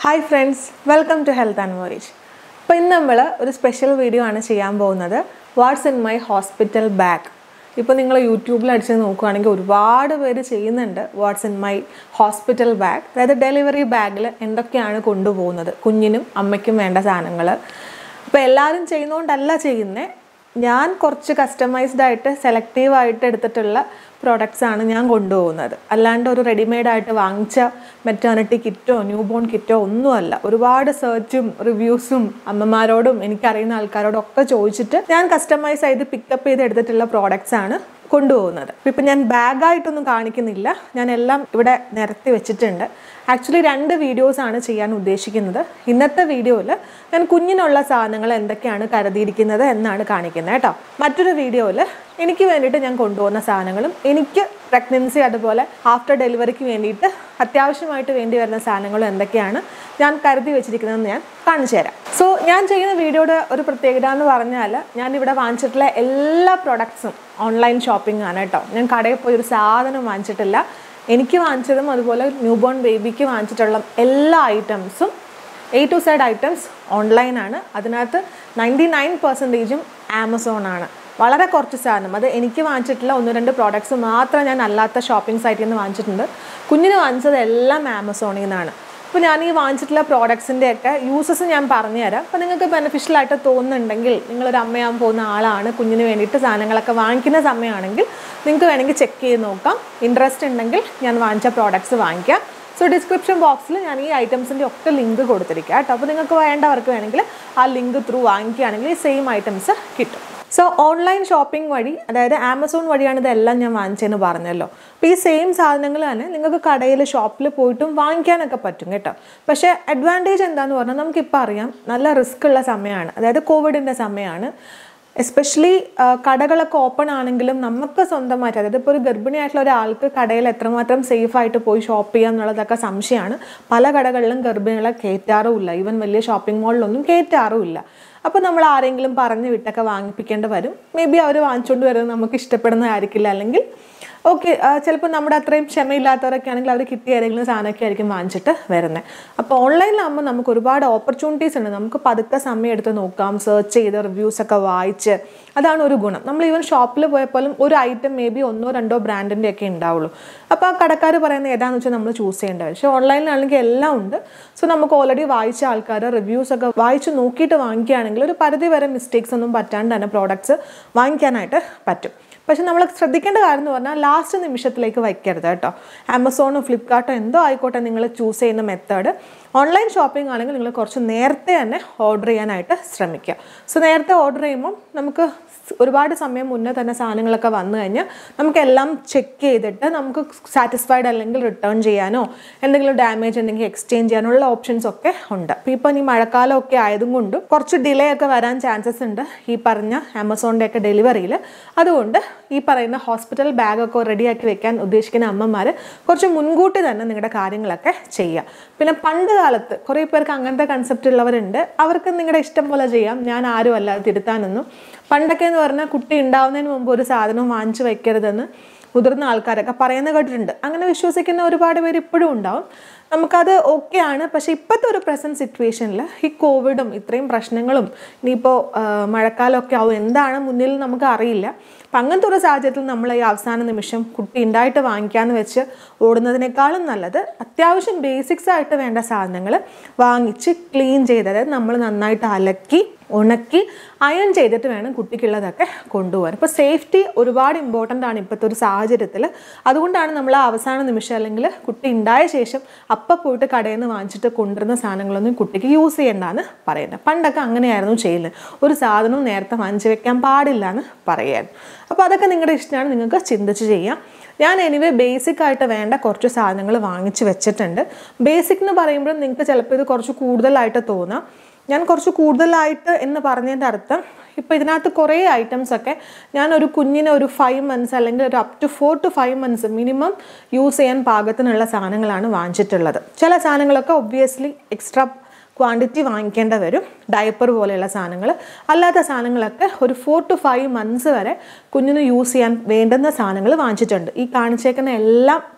hi friends welcome to health and voice അപ്പോൾ ഇന്ന് നമ്മൾ ഒരു സ്പെഷ്യൽ വീഡിയോ ആണ് ചെയ്യാൻ പോകുന്നത് what's in my hospital bag ഇപ്പോൾ നിങ്ങൾ യൂട്യൂബിൽ അടിച്ച് നോക്കുകയാണെങ്കിൽ ഒരുപാട് പേര് ചെയ്യുന്നുണ്ട് what's in my hospital bag അതായത് ഡെലിവറി ബാഗിൽ എന്തൊക്കെയാണ് കൊണ്ടുപോകുന്നത് കുഞ്ഞിനും അമ്മയ്ക്കും വേണ്ട സാധനങ്ങൾ അപ്പോൾ എല്ലാവരും ചെയ്യുന്നതുകൊണ്ടല്ല ചെയ്യുന്നത് ഞാൻ കുറച്ച് കസ്റ്റമൈസ്ഡ് ആയിട്ട് സെലക്റ്റീവ് ആയിട്ട് എടുത്തിട്ടുള്ള പ്രോഡക്റ്റ്സ് ആണ് ഞാൻ കൊണ്ടുപോകുന്നത് അല്ലാണ്ട് ഒരു റെഡിമെയ്ഡ് ആയിട്ട് വാങ്ങിച്ച മെറ്റേണിറ്റി കിറ്റോ ന്യൂ ബോൺ കിറ്റോ ഒന്നുമല്ല ഒരുപാട് സെർച്ചും റിവ്യൂസും അമ്മമാരോടും എനിക്കറിയുന്ന ആൾക്കാരോടും ഒക്കെ ചോദിച്ചിട്ട് ഞാൻ കസ്റ്റമൈസ് ചെയ്ത് പിക്കപ്പ് ചെയ്ത് എടുത്തിട്ടുള്ള പ്രോഡക്റ്റ്സ് ആണ് കൊണ്ടുപോകുന്നത് ഇപ്പം ഞാൻ ബാഗായിട്ടൊന്നും കാണിക്കുന്നില്ല ഞാൻ എല്ലാം ഇവിടെ നിരത്തി വെച്ചിട്ടുണ്ട് ആക്ച്വലി രണ്ട് വീഡിയോസ് ആണ് ചെയ്യാൻ ഉദ്ദേശിക്കുന്നത് ഇന്നത്തെ വീഡിയോയിൽ ഞാൻ കുഞ്ഞിനുള്ള സാധനങ്ങൾ എന്തൊക്കെയാണ് കരുതിയിരിക്കുന്നത് എന്നാണ് കാണിക്കുന്നത് കേട്ടോ മറ്റൊരു വീഡിയോയിൽ എനിക്ക് വേണ്ടിയിട്ട് ഞാൻ കൊണ്ടുപോകുന്ന സാധനങ്ങളും എനിക്ക് പ്രഗ്നൻസി അതുപോലെ ആഫ്റ്റർ ഡെലിവറിക്ക് വേണ്ടിയിട്ട് അത്യാവശ്യമായിട്ട് വേണ്ടി വരുന്ന സാധനങ്ങളും എന്തൊക്കെയാണ് ഞാൻ കരുതി വെച്ചിരിക്കുന്നതെന്ന് ഞാൻ കാണിച്ചു തരാം സോ ഞാൻ ചെയ്യുന്ന വീഡിയോയുടെ ഒരു പ്രത്യേകത എന്ന് പറഞ്ഞാൽ ഞാൻ ഇവിടെ വാങ്ങിച്ചിട്ടുള്ള എല്ലാ പ്രൊഡക്ട്സും ഓൺലൈൻ ഷോപ്പിംഗ് ആണ് കേട്ടോ ഞാൻ കടയിൽ പോയി ഒരു സാധനം വാങ്ങിച്ചിട്ടില്ല എനിക്ക് വാങ്ങിച്ചതും അതുപോലെ ന്യൂ ബോൺ ബേബിക്ക് വാങ്ങിച്ചിട്ടുള്ള എല്ലാ ഐറ്റംസും എ ടു സൈഡ് ഐറ്റംസ് ഓൺലൈനാണ് അതിനകത്ത് നയൻറ്റി നയൻ പെർസെൻറ്റേജും ആമസോൺ ആണ് വളരെ കുറച്ച് സാധനം അത് എനിക്ക് വാങ്ങിച്ചിട്ടുള്ള ഒന്ന് രണ്ട് പ്രോഡക്ട്സ് മാത്രം ഞാൻ അല്ലാത്ത ഷോപ്പിംഗ് സൈറ്റിൽ നിന്ന് വാങ്ങിച്ചിട്ടുണ്ട് കുഞ്ഞിന് വാങ്ങിച്ചത് എല്ലാം ആമസോണിൽ നിന്നാണ് അപ്പോൾ ഞാൻ ഈ വാങ്ങിച്ചിട്ടുള്ള പ്രോഡക്ട്സിൻ്റെ ഒക്കെ യൂസസ് ഞാൻ പറഞ്ഞുതരാം അപ്പോൾ നിങ്ങൾക്ക് ബെനിഫിഷ്യൽ ആയിട്ട് തോന്നുന്നുണ്ടെങ്കിൽ നിങ്ങളൊരു അമ്മയാകാൻ പോകുന്ന ആളാണ് കുഞ്ഞിന് വേണ്ടിയിട്ട് സാധനങ്ങളൊക്കെ വാങ്ങിക്കുന്ന സമയമാണെങ്കിൽ നിങ്ങൾക്ക് വേണമെങ്കിൽ ചെക്ക് ചെയ്ത് നോക്കാം ഇൻട്രസ്റ്റ് ഉണ്ടെങ്കിൽ ഞാൻ വാങ്ങിച്ച പ്രോഡക്ട്സ് വാങ്ങിക്കാം സോ ഡിസ്ക്രിപ്ഷൻ ബോക്സിൽ ഞാൻ ഈ ഐറ്റംസിൻ്റെ ഒക്കെ ലിങ്ക് കൊടുത്തിരിക്കുക കേട്ടോ അപ്പോൾ നിങ്ങൾക്ക് വേണ്ടവർക്ക് വേണമെങ്കിൽ ആ ലിങ്ക് ത്രൂ വാങ്ങിക്കുകയാണെങ്കിൽ ഈ സെയിം ഐറ്റംസ് കിട്ടും സോ ഓൺലൈൻ ഷോപ്പിംഗ് വഴി അതായത് ആമസോൺ വഴിയാണ് ഇതെല്ലാം ഞാൻ വാങ്ങിച്ചതെന്ന് പറഞ്ഞല്ലോ അപ്പോൾ ഈ സെയിം സാധനങ്ങൾ തന്നെ നിങ്ങൾക്ക് കടയിൽ ഷോപ്പിൽ പോയിട്ടും വാങ്ങിക്കാനൊക്കെ പറ്റും കേട്ടോ പക്ഷേ അഡ്വാൻറ്റേജ് എന്താന്ന് പറഞ്ഞാൽ നമുക്കിപ്പോൾ അറിയാം നല്ല റിസ്ക് ഉള്ള സമയമാണ് അതായത് കോവിഡിൻ്റെ സമയമാണ് എസ്പെഷ്യലി കടകളൊക്കെ ഓപ്പൺ ആണെങ്കിലും നമുക്ക് സ്വന്തമായിട്ട് അതായത് ഇപ്പോൾ ഒരു ഗർഭിണിയായിട്ടുള്ള ഒരാൾക്ക് കടയിൽ എത്രമാത്രം സേഫ് ആയിട്ട് പോയി ഷോപ്പ് ചെയ്യുക എന്നുള്ളതൊക്കെ സംശയമാണ് പല കടകളിലും ഗർഭിണികളെ കയറ്റാറുമില്ല ഈവൻ വലിയ ഷോപ്പിംഗ് മാളിലൊന്നും കയറ്റാറുമില്ല അപ്പോൾ നമ്മൾ ആരെങ്കിലും പറഞ്ഞു വിട്ടൊക്കെ വാങ്ങിപ്പിക്കേണ്ടി വരും മേ ബി അവർ വാങ്ങിച്ചുകൊണ്ട് വരുന്നത് നമുക്ക് ഇഷ്ടപ്പെടുന്നതായിരിക്കില്ല അല്ലെങ്കിൽ ഓക്കെ ചിലപ്പോൾ നമ്മുടെ അത്രയും ക്ഷമയില്ലാത്തവരൊക്കെ ആണെങ്കിൽ അവർ കിട്ടിയ ഏതെങ്കിലും സാധനമൊക്കെ ആയിരിക്കും വാങ്ങിച്ചിട്ട് വരുന്നത് അപ്പോൾ ഓൺലൈനിലാകുമ്പോൾ നമുക്ക് ഒരുപാട് ഓപ്പർച്യൂണിറ്റീസ് ഉണ്ട് നമുക്ക് പതുക്കെ സമയം എടുത്ത് നോക്കാം സെർച്ച് ചെയ്ത് റിവ്യൂസ് ഒക്കെ വായിച്ച് അതാണ് ഒരു ഗുണം നമ്മൾ ഈവൻ ഷോപ്പിൽ പോയപ്പോഴും ഒരു ഐറ്റം മേ ബി ഒന്നോ രണ്ടോ ബ്രാൻഡിൻ്റെ ഒക്കെ ഉണ്ടാവുള്ളൂ അപ്പോൾ ആ കടക്കാർ പറയുന്നത് ഏതാണെന്ന് വെച്ചാൽ നമ്മൾ ചൂസ് ചെയ്യേണ്ട വരും പക്ഷേ ഓൺലൈനിലാണെങ്കിൽ എല്ലാം ഉണ്ട് സോ നമുക്ക് ഓൾറെഡി വായിച്ച ആൾക്കാർ റിവ്യൂസ് ഒക്കെ വായിച്ച് നോക്കിയിട്ട് വാങ്ങിക്കുകയാണെങ്കിൽ ഒരു പരിധി വരെ മിസ്റ്റേക്സ് ഒന്നും പറ്റാണ്ട് തന്നെ പ്രോഡക്റ്റ്സ് വാങ്ങിക്കാനായിട്ട് പറ്റും പക്ഷെ നമ്മൾ ശ്രദ്ധിക്കേണ്ട കാര്യം എന്ന് പറഞ്ഞാൽ ലാസ്റ്റ് നിമിഷത്തിലേക്ക് വയ്ക്കരുത് കേട്ടോ ആമസോണോ ഫ്ലിപ്കാർട്ടോ എന്തോ ആയിക്കോട്ടെ നിങ്ങൾ ചൂസ് ചെയ്യുന്ന മെത്തേഡ് ഓൺലൈൻ ഷോപ്പിംഗ് ആണെങ്കിൽ നിങ്ങൾ കുറച്ച് നേരത്തെ തന്നെ ഓർഡർ ചെയ്യാനായിട്ട് ശ്രമിക്കുക സോ നേരത്തെ ഓർഡർ ചെയ്യുമ്പം നമുക്ക് ഒരുപാട് സമയം മുന്നേ തന്നെ സാധനങ്ങളൊക്കെ വന്നു കഴിഞ്ഞാൽ നമുക്കെല്ലാം ചെക്ക് ചെയ്തിട്ട് നമുക്ക് സാറ്റിസ്ഫൈഡ് അല്ലെങ്കിൽ റിട്ടേൺ ചെയ്യാനോ എന്തെങ്കിലും ഡാമേജ് ഉണ്ടെങ്കിൽ എക്സ്ചേഞ്ച് ചെയ്യാനുള്ള ഓപ്ഷൻസ് ഒക്കെ ഉണ്ട് അപ്പോൾ ഇപ്പം ഈ മഴക്കാലമൊക്കെ ആയതും കൊണ്ടും കുറച്ച് ഡിലേ ഒക്കെ വരാൻ ചാൻസസ് ഉണ്ട് ഈ പറഞ്ഞ ആമസോണിൻ്റെ ഒക്കെ ഡെലിവറിയിൽ അതുകൊണ്ട് ഈ പറയുന്ന ഹോസ്പിറ്റൽ ബാഗൊക്കെ റെഡിയാക്കി വെക്കാൻ ഉദ്ദേശിക്കുന്ന അമ്മമാർ കുറച്ച് മുൻകൂട്ടി തന്നെ നിങ്ങളുടെ കാര്യങ്ങളൊക്കെ ചെയ്യുക പിന്നെ പണ്ട് കാലത്ത് കുറേ പേർക്ക് അങ്ങനത്തെ കൺസെപ്റ്റ് ഉള്ളവരുണ്ട് അവർക്ക് നിങ്ങളുടെ ഇഷ്ടം പോലെ ചെയ്യാം ഞാൻ ആരും അല്ലാതെ തിരുത്താനൊന്നും പണ്ടൊക്കെ എന്ന് പറഞ്ഞാൽ കുട്ടി ഉണ്ടാവുന്നതിന് മുമ്പ് ഒരു സാധനവും വാങ്ങിച്ചു വയ്ക്കരുതെന്ന് മുതിർന്ന ആൾക്കാരൊക്കെ പറയുന്നത് കേട്ടിട്ടുണ്ട് അങ്ങനെ വിശ്വസിക്കുന്ന ഒരുപാട് പേര് ഇപ്പോഴും ഉണ്ടാവും നമുക്കത് ഓക്കെ ആണ് പക്ഷേ ഇപ്പോഴത്തെ ഒരു പ്രസൻറ്റ് സിറ്റുവേഷനിൽ ഈ കോവിഡും ഇത്രയും പ്രശ്നങ്ങളും ഇനിയിപ്പോൾ മഴക്കാലമൊക്കെ ആവും എന്താണ് മുന്നിൽ നമുക്ക് അറിയില്ല അപ്പം അങ്ങനത്തെ ഒരു സാഹചര്യത്തിൽ നമ്മൾ ഈ അവസാന നിമിഷം കുട്ടി ഉണ്ടായിട്ട് വാങ്ങിക്കാമെന്ന് വെച്ച് ഓടുന്നതിനേക്കാളും നല്ലത് അത്യാവശ്യം ബേസിക്സ് ആയിട്ട് വേണ്ട സാധനങ്ങൾ വാങ്ങിച്ച് ക്ലീൻ ചെയ്ത് അതായത് നമ്മൾ നന്നായിട്ട് അലക്കി ഉണക്കി അയൺ ചെയ്തിട്ട് വേണം കുട്ടിക്കുള്ളതൊക്കെ കൊണ്ടുപോകാൻ ഇപ്പോൾ സേഫ്റ്റി ഒരുപാട് ഇമ്പോർട്ടൻ്റ് ആണ് ഇപ്പോഴത്തെ ഒരു സാഹചര്യത്തിൽ അതുകൊണ്ടാണ് നമ്മൾ ആ അവസാന നിമിഷം അല്ലെങ്കിൽ കുട്ടി ഉണ്ടായ ശേഷം അപ്പം പോയിട്ട് കടയിൽ നിന്ന് വാങ്ങിച്ചിട്ട് കൊണ്ടുവരുന്ന സാധനങ്ങളൊന്നും കുട്ടിക്ക് യൂസ് ചെയ്യേണ്ടെന്ന് പറയുന്നത് പണ്ടൊക്കെ അങ്ങനെയായിരുന്നു ചെയ്യുന്നത് ഒരു സാധനവും നേരത്തെ വാങ്ങിച്ച് വെക്കാൻ പാടില്ല എന്ന് പറയായിരുന്നു അപ്പോൾ അതൊക്കെ നിങ്ങളുടെ ഇഷ്ടമാണ് നിങ്ങൾക്ക് ചിന്തിച്ച് ചെയ്യാം ഞാൻ എനിവേ ബേസിക് ആയിട്ട് വേണ്ട കുറച്ച് സാധനങ്ങൾ വാങ്ങിച്ച് വെച്ചിട്ടുണ്ട് ബേസിക് എന്ന് പറയുമ്പോൾ നിങ്ങൾക്ക് ചിലപ്പോൾ ഇത് കുറച്ച് കൂടുതലായിട്ട് തോന്നാം ഞാൻ കുറച്ച് കൂടുതലായിട്ട് എന്ന് പറഞ്ഞതിൻ്റെ അർത്ഥം ഇപ്പോൾ ഇതിനകത്ത് കുറേ ഐറ്റംസ് ഒക്കെ ഞാൻ ഒരു കുഞ്ഞിന് ഒരു ഫൈവ് മന്ത്സ് അല്ലെങ്കിൽ ഒരു up to four to five months minimum use ചെയ്യാൻ പാകത്തിനുള്ള സാധനങ്ങളാണ് വാങ്ങിച്ചിട്ടുള്ളത് ചില സാധനങ്ങളൊക്കെ ഒബ്വിയസ്ലി എക്സ്ട്രാ ക്വാണ്ടിറ്റി വാങ്ങിക്കേണ്ട വരും ഡയപ്പർ പോലെയുള്ള സാധനങ്ങൾ അല്ലാത്ത സാധനങ്ങളൊക്കെ ഒരു ഫോർ ടു ഫൈവ് മന്ത്സ് വരെ കുഞ്ഞിന് യൂസ് ചെയ്യാൻ വേണ്ടുന്ന സാധനങ്ങൾ വാങ്ങിച്ചിട്ടുണ്ട് ഈ കാണിച്ചേക്കുന്ന എല്ലാം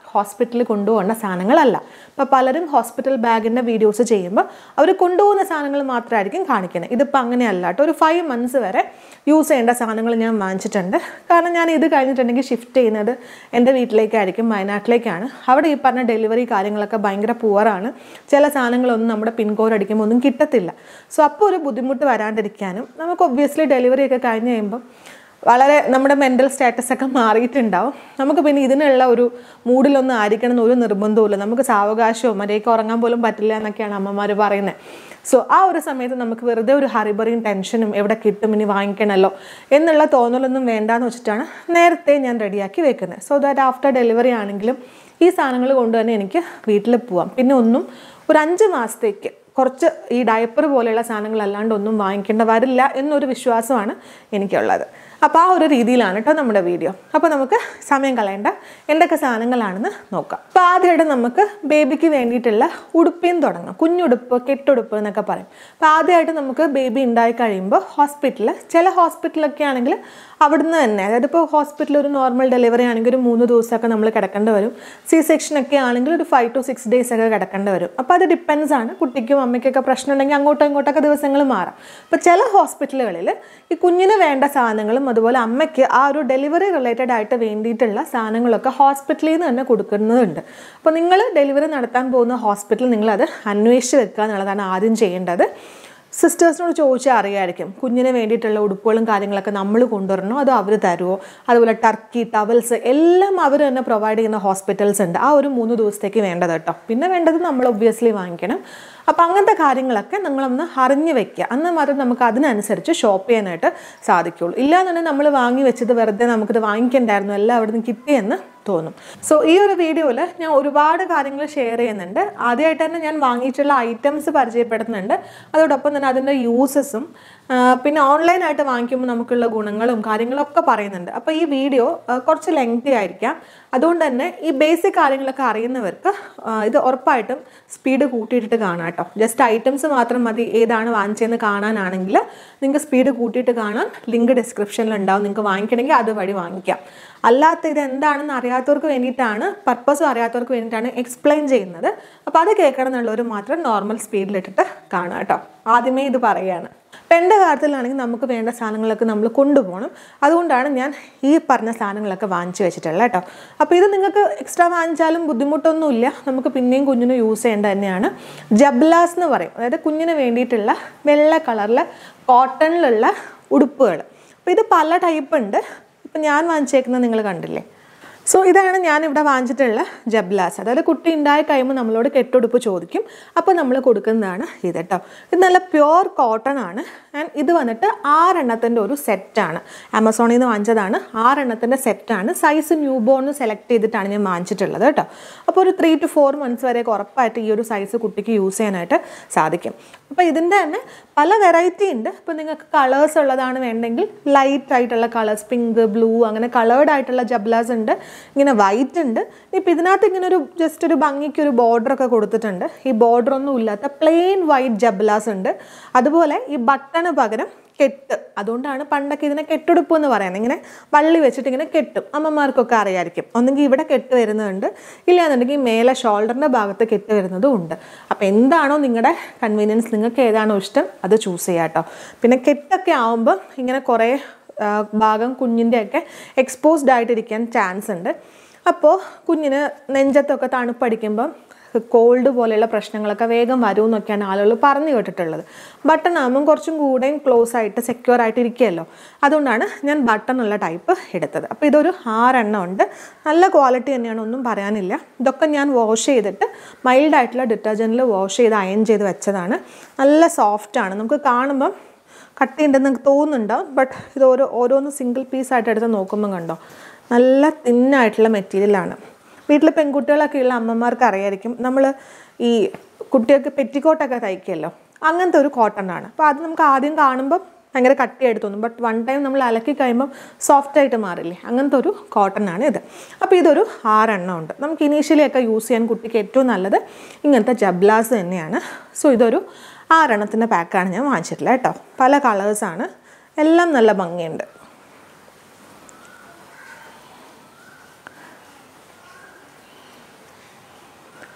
ഹോസ്പിറ്റലിൽ കൊണ്ടുപോകേണ്ട സാധനങ്ങളല്ല അപ്പോൾ പലരും ഹോസ്പിറ്റൽ ബാഗിൻ്റെ വീഡിയോസ് ചെയ്യുമ്പോൾ അവർ കൊണ്ടുപോകുന്ന സാധനങ്ങൾ മാത്രമായിരിക്കും കാണിക്കുന്നത് ഇതിപ്പോൾ അങ്ങനെയല്ല കേട്ടോ ഒരു ഫൈവ് മന്ത്സ് വരെ യൂസ് ചെയ്യേണ്ട സാധനങ്ങൾ ഞാൻ വാങ്ങിച്ചിട്ടുണ്ട് കാരണം ഞാൻ ഇത് കഴിഞ്ഞിട്ടുണ്ടെങ്കിൽ ഷിഫ്റ്റ് ചെയ്യുന്നത് എൻ്റെ വീട്ടിലേക്കായിരിക്കും വയനാട്ടിലേക്കാണ് അവിടെ ഈ പറഞ്ഞ ഡെലിവറി കാര്യങ്ങളൊക്കെ ഭയങ്കര പുവറാണ് ചില സാധനങ്ങളൊന്നും നമ്മുടെ പിൻകോഡ് അടിക്കുമ്പോൾ ഒന്നും കിട്ടത്തില്ല സോ അപ്പോൾ ഒരു ബുദ്ധിമുട്ട് വരാണ്ടിരിക്കാനും നമുക്ക് ഒബ്വിയസ്ലി ഡെലിവറി ഒക്കെ കഴിഞ്ഞ് കഴിയുമ്പം വളരെ നമ്മുടെ മെൻ്റൽ സ്റ്റാറ്റസ് ഒക്കെ മാറിയിട്ടുണ്ടാവും നമുക്ക് പിന്നെ ഇതിനുള്ള ഒരു മൂഡിലൊന്നും ആയിരിക്കണം എന്ന് ഒരു നിർബന്ധവുമില്ല നമുക്ക് സാവകാശവും മര്യാദയ്ക്ക് ഉറങ്ങാൻ പോലും പറ്റില്ല എന്നൊക്കെയാണ് അമ്മമാർ പറയുന്നത് സോ ആ ഒരു സമയത്ത് നമുക്ക് വെറുതെ ഒരു ഹറിബറിയും ടെൻഷനും എവിടെ കിട്ടും ഇനി വാങ്ങിക്കണമല്ലോ എന്നുള്ള തോന്നലൊന്നും വേണ്ടാന്ന് വെച്ചിട്ടാണ് നേരത്തെ ഞാൻ റെഡിയാക്കി വെക്കുന്നത് സോ ദാറ്റ് ആഫ്റ്റർ ഡെലിവറി ആണെങ്കിലും ഈ സാധനങ്ങൾ കൊണ്ട് തന്നെ എനിക്ക് വീട്ടിൽ പോവാം പിന്നെ ഒന്നും ഒരു അഞ്ച് മാസത്തേക്ക് കുറച്ച് ഈ ഡയപ്പർ പോലെയുള്ള സാധനങ്ങൾ അല്ലാണ്ട് ഒന്നും വാങ്ങിക്കേണ്ട വരില്ല എന്നൊരു വിശ്വാസമാണ് എനിക്കുള്ളത് അപ്പോൾ ആ ഒരു രീതിയിലാണ് കേട്ടോ നമ്മുടെ വീഡിയോ അപ്പോൾ നമുക്ക് സമയം കളയണ്ട എന്തൊക്കെ സാധനങ്ങളാണെന്ന് നോക്കാം അപ്പോൾ ആദ്യമായിട്ട് നമുക്ക് ബേബിക്ക് വേണ്ടിയിട്ടുള്ള ഉടുപ്പിൽ തുടങ്ങാം കുഞ്ഞുടുപ്പ് കെട്ടുടുപ്പ് എന്നൊക്കെ പറയും അപ്പോൾ ആദ്യമായിട്ട് നമുക്ക് ബേബി ഉണ്ടായി കഴിയുമ്പോൾ ഹോസ്പിറ്റലിൽ ചില ഹോസ്പിറ്റലൊക്കെ ആണെങ്കിൽ അവിടുന്ന് തന്നെ അതായത് ഇപ്പോൾ ഹോസ്പിറ്റലിൽ ഒരു നോർമൽ ഡെലിവറി ആണെങ്കിൽ ഒരു മൂന്ന് ദിവസമൊക്കെ നമ്മൾ കിടക്കേണ്ടി വരും സി സെക്ഷൻ ഒക്കെ ആണെങ്കിൽ ഒരു ഫൈവ് ടു സിക്സ് ഡേയ്സ് ഒക്കെ കിടക്കേണ്ടി വരും അപ്പോൾ അത് ഡിപ്പെൻസ് ആണ് കുട്ടിക്കും അമ്മയ്ക്കൊക്കെ പ്രശ്നം ഉണ്ടെങ്കിൽ അങ്ങോട്ടും ഇങ്ങോട്ടൊക്കെ ദിവസങ്ങൾ മാറാം അപ്പോൾ ചില ഹോസ്പിറ്റലുകളിൽ ഈ കുഞ്ഞിന് വേണ്ട സാധനങ്ങളും അതുപോലെ അമ്മയ്ക്ക് ആ ഒരു ഡെലിവറി റിലേറ്റഡ് ആയിട്ട് വേണ്ടിയിട്ടുള്ള സാധനങ്ങളൊക്കെ ഹോസ്പിറ്റലിൽ നിന്ന് തന്നെ കൊടുക്കുന്നുണ്ട് അപ്പോൾ നിങ്ങൾ ഡെലിവറി നടത്താൻ പോകുന്ന ഹോസ്പിറ്റൽ നിങ്ങളത് അന്വേഷിച്ച് വെക്കുക എന്നുള്ളതാണ് ആദ്യം ചെയ്യേണ്ടത് സിസ്റ്റേഴ്സിനോട് ചോദിച്ചാൽ അറിയായിരിക്കും കുഞ്ഞിന് വേണ്ടിയിട്ടുള്ള ഉടുപ്പുകളും കാര്യങ്ങളൊക്കെ നമ്മൾ കൊണ്ടുവരണോ അതോ അവർ തരുമോ അതുപോലെ ടർക്കി ടവൽസ് എല്ലാം അവർ തന്നെ പ്രൊവൈഡ് ചെയ്യുന്ന ഹോസ്പിറ്റൽസ് ഉണ്ട് ആ ഒരു മൂന്ന് ദിവസത്തേക്ക് വേണ്ടത് കേട്ടോ പിന്നെ വേണ്ടത് നമ്മൾ ഒബ്വിയസ്ലി വാങ്ങിക്കണം അപ്പോൾ അങ്ങനത്തെ കാര്യങ്ങളൊക്കെ നിങ്ങളൊന്ന് അറിഞ്ഞു വെക്കുക അന്ന് മാത്രം നമുക്ക് അതിനനുസരിച്ച് ഷോപ്പ് ചെയ്യാനായിട്ട് സാധിക്കുള്ളൂ ഇല്ലാന്നുണ്ടെങ്കിൽ നമ്മൾ വാങ്ങി വെച്ചത് വെറുതെ നമുക്കിത് വാങ്ങിക്കണ്ടായിരുന്നു എല്ലാം അവിടെ നിന്ന് കിട്ടിയെന്ന് തോന്നും സോ ഈ ഒരു വീഡിയോയിൽ ഞാൻ ഒരുപാട് കാര്യങ്ങൾ ഷെയർ ചെയ്യുന്നുണ്ട് ആദ്യമായിട്ട് തന്നെ ഞാൻ വാങ്ങിയിട്ടുള്ള ഐറ്റംസ് പരിചയപ്പെടുത്തുന്നുണ്ട് അതോടൊപ്പം തന്നെ അതിൻ്റെ യൂസസും പിന്നെ ഓൺലൈനായിട്ട് വാങ്ങിക്കുമ്പോൾ നമുക്കുള്ള ഗുണങ്ങളും കാര്യങ്ങളൊക്കെ പറയുന്നുണ്ട് അപ്പോൾ ഈ വീഡിയോ കുറച്ച് ലെങ്തി ആയിരിക്കാം അതുകൊണ്ട് തന്നെ ഈ ബേസിക് കാര്യങ്ങളൊക്കെ അറിയുന്നവർക്ക് ആ, ഇത് ഉറപ്പായിട്ടും സ്പീഡ് കൂട്ടിയിട്ടിട്ട് കാണാം കേട്ടോ ജസ്റ്റ് ഐറ്റംസ് മാത്രം മതി ഏതാണ് വാങ്ങിച്ചതെന്ന് കാണാനാണെങ്കിൽ നിങ്ങൾക്ക് സ്പീഡ് കൂട്ടിയിട്ട് കാണാൻ ലിങ്ക് ഡിസ്ക്രിപ്ഷനിൽ ഉണ്ടാവും നിങ്ങൾക്ക് വാങ്ങിക്കണമെങ്കിൽ അതുവഴി വാങ്ങിക്കാം അല്ലാത്ത ഇത് എന്താണെന്ന് അറിയാത്തവർക്ക് വേണ്ടിയിട്ടാണ് പർപ്പസും അറിയാത്തവർക്ക് വേണ്ടിയിട്ടാണ് എക്സ്പ്ലെയിൻ ചെയ്യുന്നത് അപ്പോൾ അത് കേൾക്കണം എന്നുള്ളവർ മാത്രം നോർമൽ സ്പീഡിലിട്ടിട്ട് കാണാം കേട്ടോ ആദ്യമേ ഇത് പറയുകയാണ് അപ്പം എൻ്റെ കാര്യത്തിലാണെങ്കിൽ നമുക്ക് വേണ്ട സാധനങ്ങളൊക്കെ നമ്മൾ കൊണ്ടുപോകണം അതുകൊണ്ടാണ് ഞാൻ ഈ പറഞ്ഞ സാധനങ്ങളൊക്കെ വാങ്ങിച്ചു വെച്ചിട്ടുള്ളത് കേട്ടോ അപ്പോൾ ഇത് നിങ്ങൾക്ക് എക്സ്ട്രാ വാങ്ങിച്ചാലും ബുദ്ധിമുട്ടൊന്നുമില്ല നമുക്ക് പിന്നെയും കുഞ്ഞിന് യൂസ് ചെയ്യേണ്ട തന്നെയാണ് ജബ്ലാസ് എന്ന് പറയും അതായത് കുഞ്ഞിന് വേണ്ടിയിട്ടുള്ള വെള്ള കളറിൽ കോട്ടണിലുള്ള ഉടുപ്പുകൾ അപ്പോൾ ഇത് പല ടൈപ്പ് ഉണ്ട് ഇപ്പം ഞാൻ വാങ്ങിച്ചേക്കുന്നത് നിങ്ങൾ കണ്ടില്ലേ സോ ഇതാണ് ഞാനിവിടെ വാങ്ങിച്ചിട്ടുള്ള ജബ്ലാസ് അതായത് കുട്ടി ഉണ്ടായി കഴിയുമ്പോൾ നമ്മളോട് കെട്ടുടുപ്പ് ചോദിക്കും അപ്പോൾ നമ്മൾ കൊടുക്കുന്നതാണ് ഇത് കേട്ടോ ഇത് നല്ല പ്യുവർ കോട്ടൺ ആണ് ആൻഡ് ഇത് വന്നിട്ട് ആറെണ്ണത്തിൻ്റെ ഒരു സെറ്റാണ് ആമസോണിൽ നിന്ന് വാങ്ങിച്ചതാണ് ആറെണ്ണത്തിൻ്റെ സെറ്റാണ് സൈസ് ന്യൂ ബോൺ സെലക്ട് ചെയ്തിട്ടാണ് ഞാൻ വാങ്ങിച്ചിട്ടുള്ളത് കേട്ടോ അപ്പോൾ ഒരു ത്രീ ടു ഫോർ മന്ത്സ് വരെയൊക്കെ ഉറപ്പായിട്ട് ഈ ഒരു സൈസ് കുട്ടിക്ക് യൂസ് ചെയ്യാനായിട്ട് സാധിക്കും അപ്പോൾ ഇതിൻ്റെ തന്നെ പല വെറൈറ്റി ഉണ്ട് ഇപ്പോൾ നിങ്ങൾക്ക് കളേഴ്സ് ഉള്ളതാണ് വേണ്ടെങ്കിൽ ലൈറ്റ് ആയിട്ടുള്ള കളേഴ്സ് പിങ്ക് ബ്ലൂ അങ്ങനെ കളേർഡ് ആയിട്ടുള്ള ജബ്ലാസ് ഉണ്ട് ഇങ്ങനെ വൈറ്റ് ഉണ്ട് ഇപ്പം ഇതിനകത്ത് ഇങ്ങനെ ഒരു ജസ്റ്റ് ഒരു ഭംഗിക്ക് ഒരു border ഒക്കെ കൊടുത്തിട്ടുണ്ട് ഈ border ഒന്നും ഇല്ലാത്ത പ്ലെയിൻ വൈറ്റ് ജബ്ലാസ് ഉണ്ട് അതുപോലെ ഈ ബട്ടണ് പകരം കെട്ട് അതുകൊണ്ടാണ് പണ്ടൊക്കെ ഇതിനെ കെട്ടുടുപ്പ് എന്ന് പറയുന്നത് ഇങ്ങനെ വള്ളി വെച്ചിട്ട് ഇങ്ങനെ കെട്ടും അമ്മമാർക്കൊക്കെ അറിയായിരിക്കും ഒന്നെങ്കിൽ ഇവിടെ കെട്ട് വരുന്നുണ്ട് ഇല്ലാന്നുണ്ടെങ്കിൽ മേലെ ഷോൾഡറിൻ്റെ ഭാഗത്ത് കെട്ട് വരുന്നതും ഉണ്ട് അപ്പോൾ എന്താണോ നിങ്ങളുടെ കൺവീനിയൻസ് നിങ്ങൾക്ക് ഏതാണോ ഇഷ്ടം അത് ചൂസ് ചെയ്യാം കേട്ടോ പിന്നെ കെട്ടൊക്കെ ആവുമ്പോൾ ഇങ്ങനെ കുറേ ആ, ഭാഗം കുഞ്ഞിൻ്റെയൊക്കെ എക്സ്പോസ്ഡ് ആയിട്ടിരിക്കാൻ ചാൻസ് ഉണ്ട് അപ്പോൾ കുഞ്ഞിന് നെഞ്ചത്തൊക്കെ തണുപ്പടിക്കുമ്പം കോൾഡ് പോലെയുള്ള പ്രശ്നങ്ങളൊക്കെ വേഗം വരും എന്നൊക്കെയാണ് ആളുകൾ പറഞ്ഞു കേട്ടിട്ടുള്ളത് ബട്ടൺ ആകുമ്പം കുറച്ചും കൂടെയും ക്ലോസ് ആയിട്ട് സെക്യൂർ ആയിട്ട് ഇരിക്കുമല്ലോ അതുകൊണ്ടാണ് ഞാൻ ബട്ടൺ ഉള്ള ടൈപ്പ് എടുത്തത് അപ്പോൾ ഇതൊരു ആറെണ്ണം ഉണ്ട് നല്ല ക്വാളിറ്റി തന്നെയാണ് ഒന്നും പറയാനില്ല ഇതൊക്കെ ഞാൻ വാഷ് ചെയ്തിട്ട് മൈൽഡ് ആയിട്ടുള്ള ഡിറ്റർജൻറ്റിൽ വാഷ് ചെയ്ത് അയൺ ചെയ്ത് വെച്ചതാണ് നല്ല സോഫ്റ്റാണ് നമുക്ക് കാണുമ്പം കട്ടിയുണ്ടെന്ന് നിങ്ങൾക്ക് തോന്നുന്നുണ്ടാവും ബട്ട് ഇത് ഓരോ ഓരോന്ന് സിംഗിൾ പീസായിട്ട് എടുത്ത് നോക്കുമ്പോൾ കണ്ടോ നല്ല തിന്നായിട്ടുള്ള മെറ്റീരിയലാണ് വീട്ടിൽ പെൺകുട്ടികളൊക്കെ ഉള്ള അമ്മമാർക്ക് അറിയായിരിക്കും നമ്മൾ ഈ കുട്ടികൾക്ക് പെറ്റിക്കോട്ടൊക്കെ തയ്ക്കുമല്ലോ അങ്ങനത്തെ ഒരു കോട്ടൺ ആണ് അപ്പോൾ അത് നമുക്ക് ആദ്യം കാണുമ്പോൾ ഭയങ്കര കട്ടിയായിട്ട് തോന്നും ബട്ട് വൺ ടൈം നമ്മൾ അലക്കി കഴിയുമ്പോൾ സോഫ്റ്റ് ആയിട്ട് മാറില്ലേ അങ്ങനത്തെ ഒരു കോട്ടൺ ആണ് ഇത് അപ്പോൾ ഇതൊരു ആറെണ്ണം ഉണ്ട് നമുക്ക് ഇനീഷ്യലി ഒക്കെ യൂസ് ചെയ്യാൻ കുട്ടിക്ക് ഏറ്റവും നല്ലത് ഇങ്ങനത്തെ ജബ്ലാസ് തന്നെയാണ് സോ ഇതൊരു ആറെണ്ണത്തിൻ്റെ പാക്കാണ് ഞാൻ വാങ്ങിച്ചിട്ടുള്ളത് കേട്ടോ പല കളേഴ്സാണ് എല്ലാം നല്ല ഭംഗിയുണ്ട്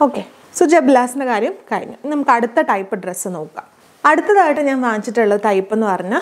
ഓക്കെ സോ ജബ്ലാസിൻ്റെ കാര്യം കഴിഞ്ഞു ഇനി നമുക്ക് അടുത്ത ടൈപ്പ് ഡ്രസ്സ് നോക്കാം അടുത്തതായിട്ട് ഞാൻ വാങ്ങിച്ചിട്ടുള്ള ടൈപ്പ് എന്ന് പറഞ്ഞാൽ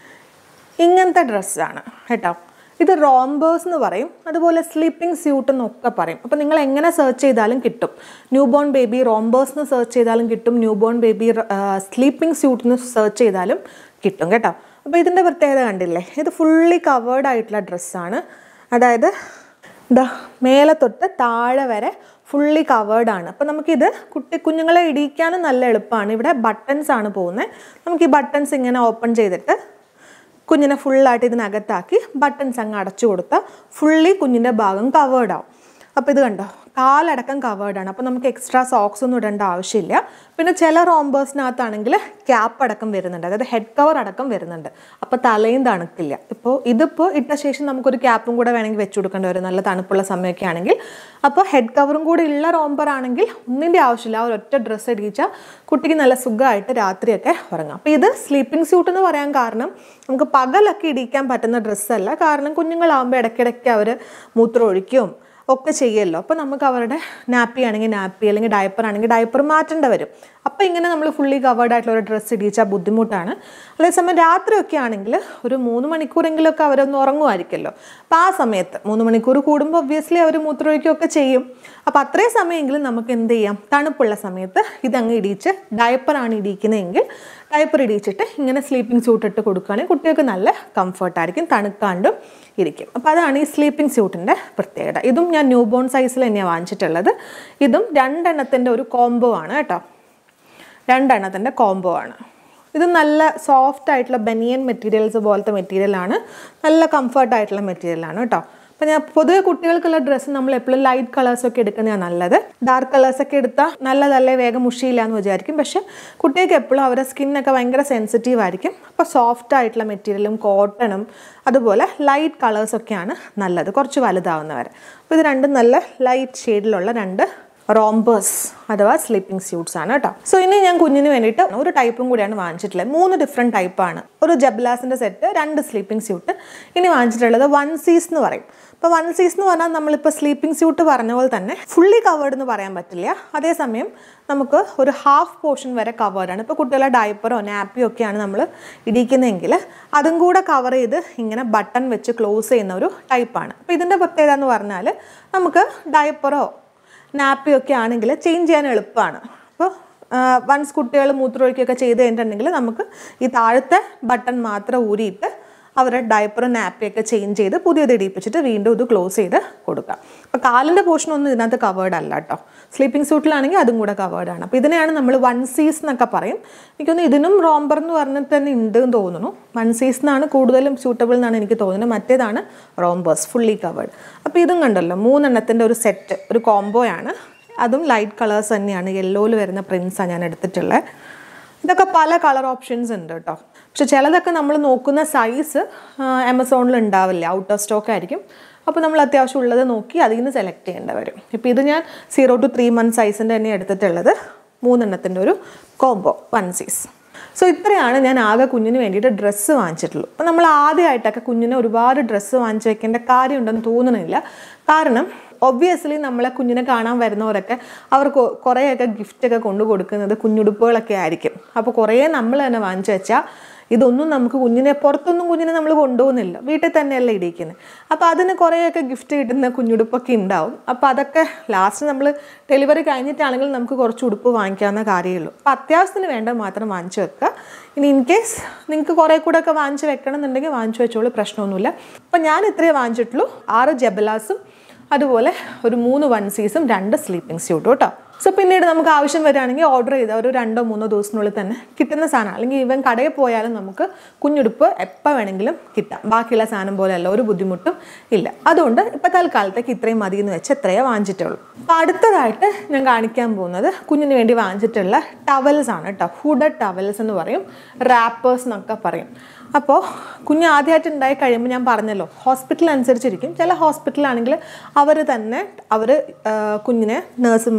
ഇങ്ങനത്തെ ഡ്രസ്സാണ് കേട്ടോ ഇത് റോംബേഴ്സ് എന്ന് പറയും അതുപോലെ സ്ലീപ്പിംഗ് സ്യൂട്ട് എന്നൊക്കെ പറയും അപ്പോൾ നിങ്ങൾ എങ്ങനെ സെർച്ച് ചെയ്താലും കിട്ടും ന്യൂ ബോൺ ബേബി റോംബേഴ്സ് എന്ന് സെർച്ച് ചെയ്താലും കിട്ടും new born baby sleeping suit എന്ന് സെർച്ച് ചെയ്താലും കിട്ടും കേട്ടോ അപ്പോൾ ഇതിൻ്റെ പ്രത്യേകത കണ്ടില്ലേ ഇത് ഫുള്ളി കവേർഡ് ആയിട്ടുള്ള ഡ്രസ്സാണ് അതായത് ഇതാ മേലെ തൊട്ട് താഴെ വരെ ഫുള്ളി കവേർഡ് ആണ് അപ്പോൾ നമുക്കിത് കുട്ടി കുഞ്ഞുങ്ങളെ ഇടിക്കാനും നല്ല എളുപ്പമാണ് ഇവിടെ ബട്ടൺസ് ആണ് പോകുന്നത് നമുക്ക് ഈ ബട്ടൺസ് ഇങ്ങനെ ഓപ്പൺ ചെയ്തിട്ട് കുഞ്ഞിനെ ഫുള്ളായിട്ട് ഇതിനകത്താക്കി ബട്ടൺസ് അങ്ങ് അടച്ചു കൊടുത്താൽ ഫുള്ളി കുഞ്ഞിൻ്റെ ഭാഗം കവേർഡ് ആവും അപ്പോൾ ഇത് കണ്ടോ കാലടക്കം കവേർഡ് ആണ് അപ്പോൾ നമുക്ക് എക്സ്ട്രാ സോക്സ് ഒന്നും ഇടേണ്ട ആവശ്യമില്ല പിന്നെ ചില റോംബേഴ്സിനകത്താണെങ്കിൽ ക്യാപ്പ് അടക്കം വരുന്നുണ്ട് അതായത് ഹെഡ് കവർ അടക്കം വരുന്നുണ്ട് അപ്പോൾ തലയും തണുക്കില്ല ഇപ്പോൾ ഇതിപ്പോൾ ഇട്ട ശേഷം നമുക്കൊരു ക്യാപ്പും കൂടെ വേണമെങ്കിൽ വെച്ച് കൊടുക്കേണ്ടി വരും നല്ല തണുപ്പുള്ള സമയമൊക്കെ ആണെങ്കിൽ അപ്പോൾ ഹെഡ് കവറും കൂടി ഉള്ള റോംബർ ആണെങ്കിൽ ഒന്നിൻ്റെ ആവശ്യമില്ല ആ ഒരൊറ്റ ഡ്രസ്സ് ഇടിച്ചാൽ കുട്ടിക്ക് നല്ല സുഖമായിട്ട് രാത്രിയൊക്കെ ഉറങ്ങാം അപ്പോൾ ഇത് സ്ലീപ്പിംഗ് സ്യൂട്ട് എന്ന് പറയാൻ കാരണം നമുക്ക് പകലൊക്കെ ഇടിക്കാൻ പറ്റുന്ന ഡ്രസ്സല്ല കാരണം കുഞ്ഞുങ്ങളാകുമ്പോൾ ഇടയ്ക്കിടയ്ക്ക് അവർ മൂത്രം ഒഴിക്കും ഒക്കെ ചെയ്യുമല്ലോ അപ്പോൾ നമുക്ക് അവരുടെ നാപ്പി ആണെങ്കിൽ നാപ്പി അല്ലെങ്കിൽ ഡയപ്പർ ആണെങ്കിൽ ഡയപ്പർ മാറ്റേണ്ടി വരും അപ്പോൾ ഇങ്ങനെ നമ്മൾ ഫുള്ളി കവേർഡ് ആയിട്ടുള്ള ഒരു ഡ്രസ്സ് ഇടിച്ചാൽ ബുദ്ധിമുട്ടാണ് അതേസമയം രാത്രിയൊക്കെ ആണെങ്കിൽ ഒരു മൂന്ന് മണിക്കൂറെങ്കിലുമൊക്കെ അവരൊന്ന് ഉറങ്ങുമായിരിക്കുമല്ലോ അപ്പോൾ ആ സമയത്ത് മൂന്ന് മണിക്കൂർ കൂടുമ്പോൾ ഒബ്വിയസ്ലി അവർ മൂത്രമൊഴിക്കുകയൊക്കെ ചെയ്യും അപ്പോൾ അത്രയും സമയമെങ്കിലും നമുക്ക് എന്ത് ചെയ്യാം തണുപ്പുള്ള സമയത്ത് ഇതങ്ങ് ഇടിച്ച് ഡയപ്പറാണ് ഇടിക്കുന്നതെങ്കിൽ ഡയപ്പർ ഇടിച്ചിട്ട് ഇങ്ങനെ സ്ലീപ്പിംഗ് സ്യൂട്ട് ഇട്ട് കൊടുക്കുകയാണെങ്കിൽ കുട്ടികൾക്ക് നല്ല കംഫർട്ടായിരിക്കും തണുക്കാണ്ടും ഇരിക്കും അപ്പോൾ അതാണ് ഈ സ്ലീപ്പിംഗ് സ്യൂട്ടിൻ്റെ പ്രത്യേകത ഇതും ഞാൻ ന്യൂ ബോൺ സൈസിൽ തന്നെയാണ് വാങ്ങിച്ചിട്ടുള്ളത് ഇതും രണ്ടെണ്ണത്തിൻ്റെ ഒരു കോംബോ ആണ് കേട്ടോ രണ്ടെണ്ണത്തിൻ്റെ കോംബോ ആണ് ഇത് നല്ല സോഫ്റ്റ് ആയിട്ടുള്ള ബനിയൻ മെറ്റീരിയൽസ് പോലത്തെ മെറ്റീരിയലാണ് നല്ല കംഫർട്ട് ആയിട്ടുള്ള മെറ്റീരിയലാണ് കേട്ടോ അപ്പോൾ ഞാൻ പൊതുവെ കുട്ടികൾക്കുള്ള ഡ്രസ്സ് നമ്മൾ എപ്പോഴും ലൈറ്റ് കളേഴ്സൊക്കെ എടുക്കുന്നതാണ് നല്ലത് ഡാർക്ക് കളേഴ്സൊക്കെ എടുത്താൽ നല്ലതല്ലേ വേഗം മുഷിയില്ല എന്ന് വിചാരിക്കും പക്ഷേ കുട്ടികൾക്ക് എപ്പോഴും അവരുടെ സ്കിന്നൊക്കെ ഭയങ്കര സെൻസിറ്റീവ് ആയിരിക്കും അപ്പോൾ സോഫ്റ്റ് ആയിട്ടുള്ള മെറ്റീരിയലും കോട്ടണും അതുപോലെ ലൈറ്റ് കളേഴ്സൊക്കെയാണ് നല്ലത് കുറച്ച് വലുതാവുന്നവരെ അപ്പോൾ ഇത് രണ്ടും നല്ല ലൈറ്റ് ഷെയ്ഡിലുള്ള രണ്ട് റോംബേഴ്സ് അഥവാ സ്ലീപ്പിംഗ് സ്യൂട്ട്സ് ആണ് കേട്ടോ സോ ഇനി ഞാൻ കുഞ്ഞിന് വേണ്ടിയിട്ട് ഒരു ടൈപ്പും കൂടിയാണ് വാങ്ങിച്ചിട്ടുള്ളത് മൂന്ന് ഡിഫറെൻറ്റ് ടൈപ്പാണ് ഒരു ജബ്ലാസിൻ്റെ സെറ്റ് രണ്ട് സ്ലീപ്പിംഗ് സ്യൂട്ട് ഇനി വാങ്ങിച്ചിട്ടുള്ളത് വൺ സീസ് എന്ന് പറയും ഇപ്പോൾ വൺ സീസ് എന്ന് പറഞ്ഞാൽ നമ്മളിപ്പോൾ സ്ലീപ്പിംഗ് സ്യൂട്ട് പറഞ്ഞ പോലെ തന്നെ ഫുള്ളി കവേർഡ് എന്ന് പറയാൻ പറ്റില്ല അതേസമയം നമുക്ക് ഒരു ഹാഫ് പോർഷൻ വരെ കവേർഡാണ് ഇപ്പോൾ കുട്ടികളെ ഡയപ്പറോ നാപ്പിയോ ഒക്കെയാണ് നമ്മൾ ഇടിക്കുന്നതെങ്കിൽ അതും കൂടെ കവർ ചെയ്ത് ഇങ്ങനെ ബട്ടൺ വെച്ച് ക്ലോസ് ചെയ്യുന്ന ഒരു ടൈപ്പാണ് അപ്പോൾ ഇതിൻ്റെ പ്രത്യേകത എന്ന് പറഞ്ഞാൽ നമുക്ക് ഡയപ്പറോ നാപ്പിയൊക്കെ ആണെങ്കിൽ ചേഞ്ച് ചെയ്യാൻ എളുപ്പമാണ് അപ്പോൾ വൺസ് കുട്ടികൾ മൂത്രമൊഴിക്കുകയൊക്കെ ചെയ്ത് കഴിഞ്ഞിട്ടുണ്ടെങ്കിൽ നമുക്ക് ഈ താഴത്തെ ബട്ടൺ മാത്രം ഊരിയിട്ട് അവരുടെ ഡയപ്പറും നാപ്പിയൊക്കെ ചേഞ്ച് ചെയ്ത് പുതിയത് ഇടിപ്പിച്ചിട്ട് വീണ്ടും ഇത് ക്ലോസ് ചെയ്ത് കൊടുക്കാം അപ്പോൾ കാലിൻ്റെ പോർഷൻ ഒന്നും ഇതിനകത്ത് കവേർഡ് അല്ല കേട്ടോ സ്ലീപ്പിംഗ് സൂട്ടിലാണെങ്കിൽ അതും കൂടെ കവേർഡ് ആണ് അപ്പോൾ ഇതിനെയാണ് നമ്മൾ വൺ സീസ് എന്നൊക്കെ പറയും എനിക്കൊന്ന് ഇതിനും റോംബർ എന്ന് പറഞ്ഞിട്ട് തന്നെ ഉണ്ട് എന്ന് തോന്നുന്നു വൺ സീസ് എന്നാണ് കൂടുതലും സൂട്ടബിൾ എന്നാണ് എനിക്ക് തോന്നുന്നത് മറ്റേതാണ് റോംബേഴ്സ് ഫുള്ളി കവേർഡ് അപ്പോൾ ഇതും കണ്ടല്ലോ മൂന്നെണ്ണത്തിൻ്റെ ഒരു സെറ്റ് ഒരു കോംബോയാണ് അതും ലൈറ്റ് കളേഴ്സ് തന്നെയാണ് യെല്ലോയിൽ വരുന്ന പ്രിൻസാണ് ഞാൻ എടുത്തിട്ടുള്ളത് ഇതൊക്കെ പല കളർ ഓപ്ഷൻസ് ഉണ്ട് കേട്ടോ പക്ഷെ ചിലതൊക്കെ നമ്മൾ നോക്കുന്ന സൈസ് ആമസോണിൽ ഉണ്ടാവില്ല ഔട്ട് ഓഫ് സ്റ്റോക്ക് ആയിരിക്കും അപ്പോൾ നമ്മൾ അത്യാവശ്യം ഉള്ളത് നോക്കി അതിൽ നിന്ന് സെലക്ട് ചെയ്യേണ്ടി വരും ഇപ്പോൾ ഇത് ഞാൻ സീറോ ടു ത്രീ മന്ത് സൈസിൻ്റെ തന്നെ എടുത്തിട്ടുള്ളത് മൂന്നെണ്ണത്തിൻ്റെ ഒരു കോംബോ വൺ സീസ് സോ ഇത്രയാണ് ഞാൻ ആകെ കുഞ്ഞിന് വേണ്ടിയിട്ട് ഡ്രസ്സ് വാങ്ങിച്ചിട്ടുള്ളൂ അപ്പോൾ നമ്മൾ ആദ്യമായിട്ടൊക്കെ കുഞ്ഞിന് ഒരുപാട് ഡ്രസ്സ് വാങ്ങിച്ച് വെക്കേണ്ട കാര്യമുണ്ടെന്ന് തോന്നുന്നില്ല കാരണം ഒബ്വിയസ്ലി നമ്മളെ കുഞ്ഞിനെ കാണാൻ വരുന്നവരൊക്കെ അവർക്ക് കുറേയൊക്കെ ഗിഫ്റ്റൊക്കെ കൊണ്ടു കൊടുക്കുന്നത് കുഞ്ഞുടുപ്പുകളൊക്കെ ആയിരിക്കും അപ്പോൾ കുറേ നമ്മൾ തന്നെ വാങ്ങിച്ചു വെച്ചാൽ ഇതൊന്നും നമുക്ക് കുഞ്ഞിനെ പുറത്തൊന്നും കുഞ്ഞിനെ നമ്മൾ കൊണ്ടുപോകുന്നില്ല വീട്ടിൽ തന്നെയല്ല ഇടിക്കുന്നത് അപ്പോൾ അതിന് കുറേയൊക്കെ ഗിഫ്റ്റ് കിട്ടുന്ന കുഞ്ഞുടുപ്പൊക്കെ ഉണ്ടാവും അപ്പോൾ അതൊക്കെ ലാസ്റ്റ് നമ്മൾ ഡെലിവറി കഴിഞ്ഞിട്ടാണെങ്കിൽ നമുക്ക് കുറച്ച് ഉടുപ്പ് വാങ്ങിക്കാവുന്ന കാര്യമുള്ളൂ അപ്പോൾ അത്യാവശ്യത്തിന് വേണ്ട മാത്രം വാങ്ങിച്ചു വെക്കുക ഇനി ഇൻ കേസ് നിങ്ങൾക്ക് കുറേ കൂടെ ഒക്കെ വാങ്ങിച്ച് വെക്കണം എന്നുണ്ടെങ്കിൽ വാങ്ങിച്ചു വെച്ചോളൂ പ്രശ്നമൊന്നുമില്ല അപ്പോൾ ഞാൻ ഇത്രയേ വാങ്ങിച്ചിട്ടുള്ളൂ ആറ് ജബലാസും അതുപോലെ ഒരു മൂന്ന് വൺ സീസും രണ്ട് സ്ലീപ്പിംഗ് സ്യൂട്ടും കേട്ടോ സോ പിന്നീട് നമുക്ക് ആവശ്യം വരികയാണെങ്കിൽ ഓർഡർ ചെയ്താൽ ഒരു രണ്ടോ മൂന്നോ ദിവസത്തിനുള്ളിൽ തന്നെ കിട്ടുന്ന സാധനം അല്ലെങ്കിൽ ഇവൻ കടയിൽ പോയാലും നമുക്ക് കുഞ്ഞുടുപ്പ് എപ്പോൾ വേണമെങ്കിലും കിട്ടാം ബാക്കിയുള്ള സാധനം പോലെയല്ല ഒരു ബുദ്ധിമുട്ടും ഇല്ല അതുകൊണ്ട് ഇപ്പോൾ തൽക്കാലത്തേക്ക് ഇത്രയും മതി എന്ന് വെച്ച് എത്രയേ വാങ്ങിച്ചിട്ടുള്ളൂ അപ്പോൾ അടുത്തതായിട്ട് ഞാൻ കാണിക്കാൻ പോകുന്നത് കുഞ്ഞിന് വേണ്ടി വാങ്ങിച്ചിട്ടുള്ള ടവൽസ് ആണ് കേട്ടോ ഹുഡഡ് ടവൽസ് എന്ന് പറയും റാപ്പേഴ്സ് എന്നൊക്കെ പറയും അപ്പോൾ കുഞ്ഞ് ആദ്യമായിട്ട് ഉണ്ടായി കഴിയുമ്പോൾ ഞാൻ പറഞ്ഞല്ലോ ഹോസ്പിറ്റൽ അനുസരിച്ചിരിക്കും ചില ഹോസ്പിറ്റലാണെങ്കിൽ അവർ തന്നെ അവർ കുഞ്ഞിനെ നേഴ്സുമാർ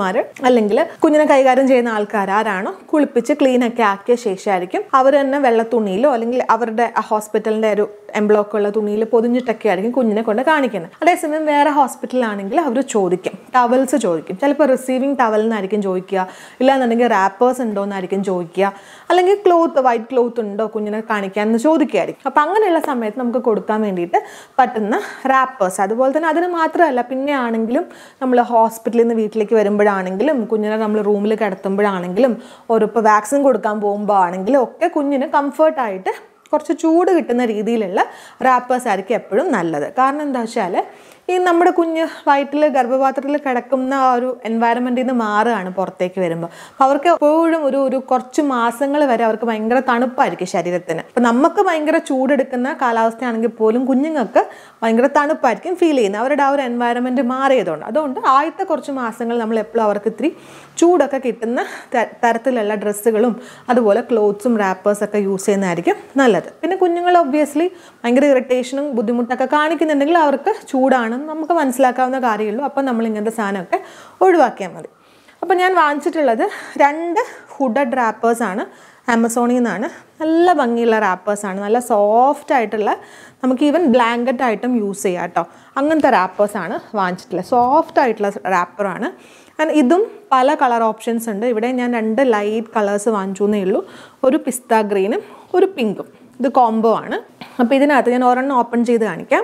അല്ലെങ്കിൽ കുഞ്ഞിനെ കൈകാര്യം ചെയ്യുന്ന ആൾക്കാർ ആരാണോ കുളിപ്പിച്ച് ക്ലീൻ ഒക്കെ ആക്കിയ ശേഷമായിരിക്കും അവർ തന്നെ വെള്ള തുണിയിലോ അല്ലെങ്കിൽ അവരുടെ ആ ഹോസ്പിറ്റലിൻ്റെ ഒരു എംബ്ലോക്ക് ഉള്ള തുണിയിൽ പൊതിഞ്ഞിട്ടൊക്കെ ആയിരിക്കും കുഞ്ഞിനെ കൊണ്ട് കാണിക്കുന്നത് അതേസമയം വേറെ ഹോസ്പിറ്റലാണെങ്കിൽ അവർ ചോദിക്കും ടവൽസ് ചോദിക്കും ചിലപ്പോൾ റിസീവിങ് ടവൽ എന്നായിരിക്കും ചോദിക്കുക ഇല്ലാന്നുണ്ടെങ്കിൽ റാപ്പേഴ്സ് ഉണ്ടോ എന്നായിരിക്കും ചോദിക്കുക അല്ലെങ്കിൽ ക്ലോത്ത് വൈറ്റ് ക്ലോത്ത് ഉണ്ടോ കുഞ്ഞിനെ കാണിക്കാൻ എന്ന് ചോദിക്കുകയായിരിക്കും അപ്പം അങ്ങനെയുള്ള സമയത്ത് നമുക്ക് കൊടുക്കാൻ വേണ്ടിയിട്ട് പറ്റുന്ന റാപ്പേഴ്സ് അതുപോലെ തന്നെ അതിന് മാത്രമല്ല പിന്നെ ആണെങ്കിലും നമ്മൾ ഹോസ്പിറ്റലിൽ നിന്ന് വീട്ടിലേക്ക് വരുമ്പോഴാണെങ്കിലും കുഞ്ഞിനെ നമ്മൾ റൂമിൽ കിടത്തുമ്പോഴാണെങ്കിലും ഓരോ ഇപ്പോൾ വാക്സിൻ കൊടുക്കാൻ പോകുമ്പോൾ ആണെങ്കിലും ഒക്കെ കുഞ്ഞിന് കംഫർട്ടായിട്ട് കുറച്ച് ചൂട് കിട്ടുന്ന രീതിയിലുള്ള റാപ്പേഴ്സ് ആയിരിക്കും എപ്പോഴും നല്ലത് കാരണം എന്താ വെച്ചാൽ ഈ നമ്മുടെ കുഞ്ഞ് വയറ്റിൽ ഗർഭപാത്രത്തിൽ കിടക്കുന്ന ആ ഒരു എൻവയറമെൻറ്റിൽ നിന്ന് മാറുകയാണ് പുറത്തേക്ക് വരുമ്പോൾ അപ്പോൾ അവർക്ക് എപ്പോഴും ഒരു ഒരു കുറച്ച് മാസങ്ങൾ വരെ അവർക്ക് ഭയങ്കര തണുപ്പായിരിക്കും ശരീരത്തിന് അപ്പോൾ നമുക്ക് ഭയങ്കര ചൂടെടുക്കുന്ന കാലാവസ്ഥയാണെങ്കിൽ പോലും കുഞ്ഞുങ്ങൾക്ക് ഭയങ്കര തണുപ്പായിരിക്കും ഫീൽ ചെയ്യുന്നത് അവരുടെ ആ ഒരു എൻവയറമെൻറ്റ് മാറിയതുകൊണ്ട് അതുകൊണ്ട് ആദ്യത്തെ കുറച്ച് മാസങ്ങൾ നമ്മൾ എപ്പോഴും അവർക്ക് ഇത്തിരി ചൂടൊക്കെ കിട്ടുന്ന ത- തരത്തിലുള്ള ഡ്രസ്സുകളും അതുപോലെ ക്ലോത്ത്സും റാപ്പേഴ്സൊക്കെ യൂസ് ചെയ്യുന്നതായിരിക്കും നല്ലത് പിന്നെ കുഞ്ഞുങ്ങൾ ഒബ്വിയസ്ലി ഭയങ്കര ഇറിറ്റേഷനും ബുദ്ധിമുട്ടൊക്കെ കാണിക്കുന്നുണ്ടെങ്കിൽ അവർക്ക് ചൂടാണെന്ന് നമുക്ക് മനസ്സിലാക്കാവുന്ന കാര്യമുള്ളൂ അപ്പം നമ്മൾ ഇങ്ങനത്തെ സാധനമൊക്കെ ഒഴിവാക്കിയാൽ മതി അപ്പോൾ ഞാൻ വാങ്ങിച്ചിട്ടുള്ളത് രണ്ട് ഹുഡഡ് റാപ്പേഴ്സാണ് ആമസോണിൽ നിന്നാണ് നല്ല ഭംഗിയുള്ള റാപ്പേഴ്സാണ് നല്ല സോഫ്റ്റ് ആയിട്ടുള്ള നമുക്ക് ഈവൻ ബ്ലാങ്കറ്റ് ആയിട്ടും യൂസ് ചെയ്യാം കേട്ടോ അങ്ങനത്തെ റാപ്പേഴ്സാണ് വാങ്ങിച്ചിട്ടുള്ളത് സോഫ്റ്റ് ആയിട്ടുള്ള റാപ്പറാണ് ആൻഡ് ഇതും പല കളർ ഓപ്ഷൻസ് ഉണ്ട് ഇവിടെ ഞാൻ രണ്ട് ലൈറ്റ് കളേഴ്സ് വാങ്ങിച്ചു എന്നേ ഉള്ളൂ ഒരു പിസ്ത ഗ്രീനും ഒരു പിങ്കും ഇത് കോംബോ ആണ് അപ്പോൾ ഇതിനകത്ത് ഞാൻ ഒരെണ്ണം ഓപ്പൺ ചെയ്ത് കാണിക്കാം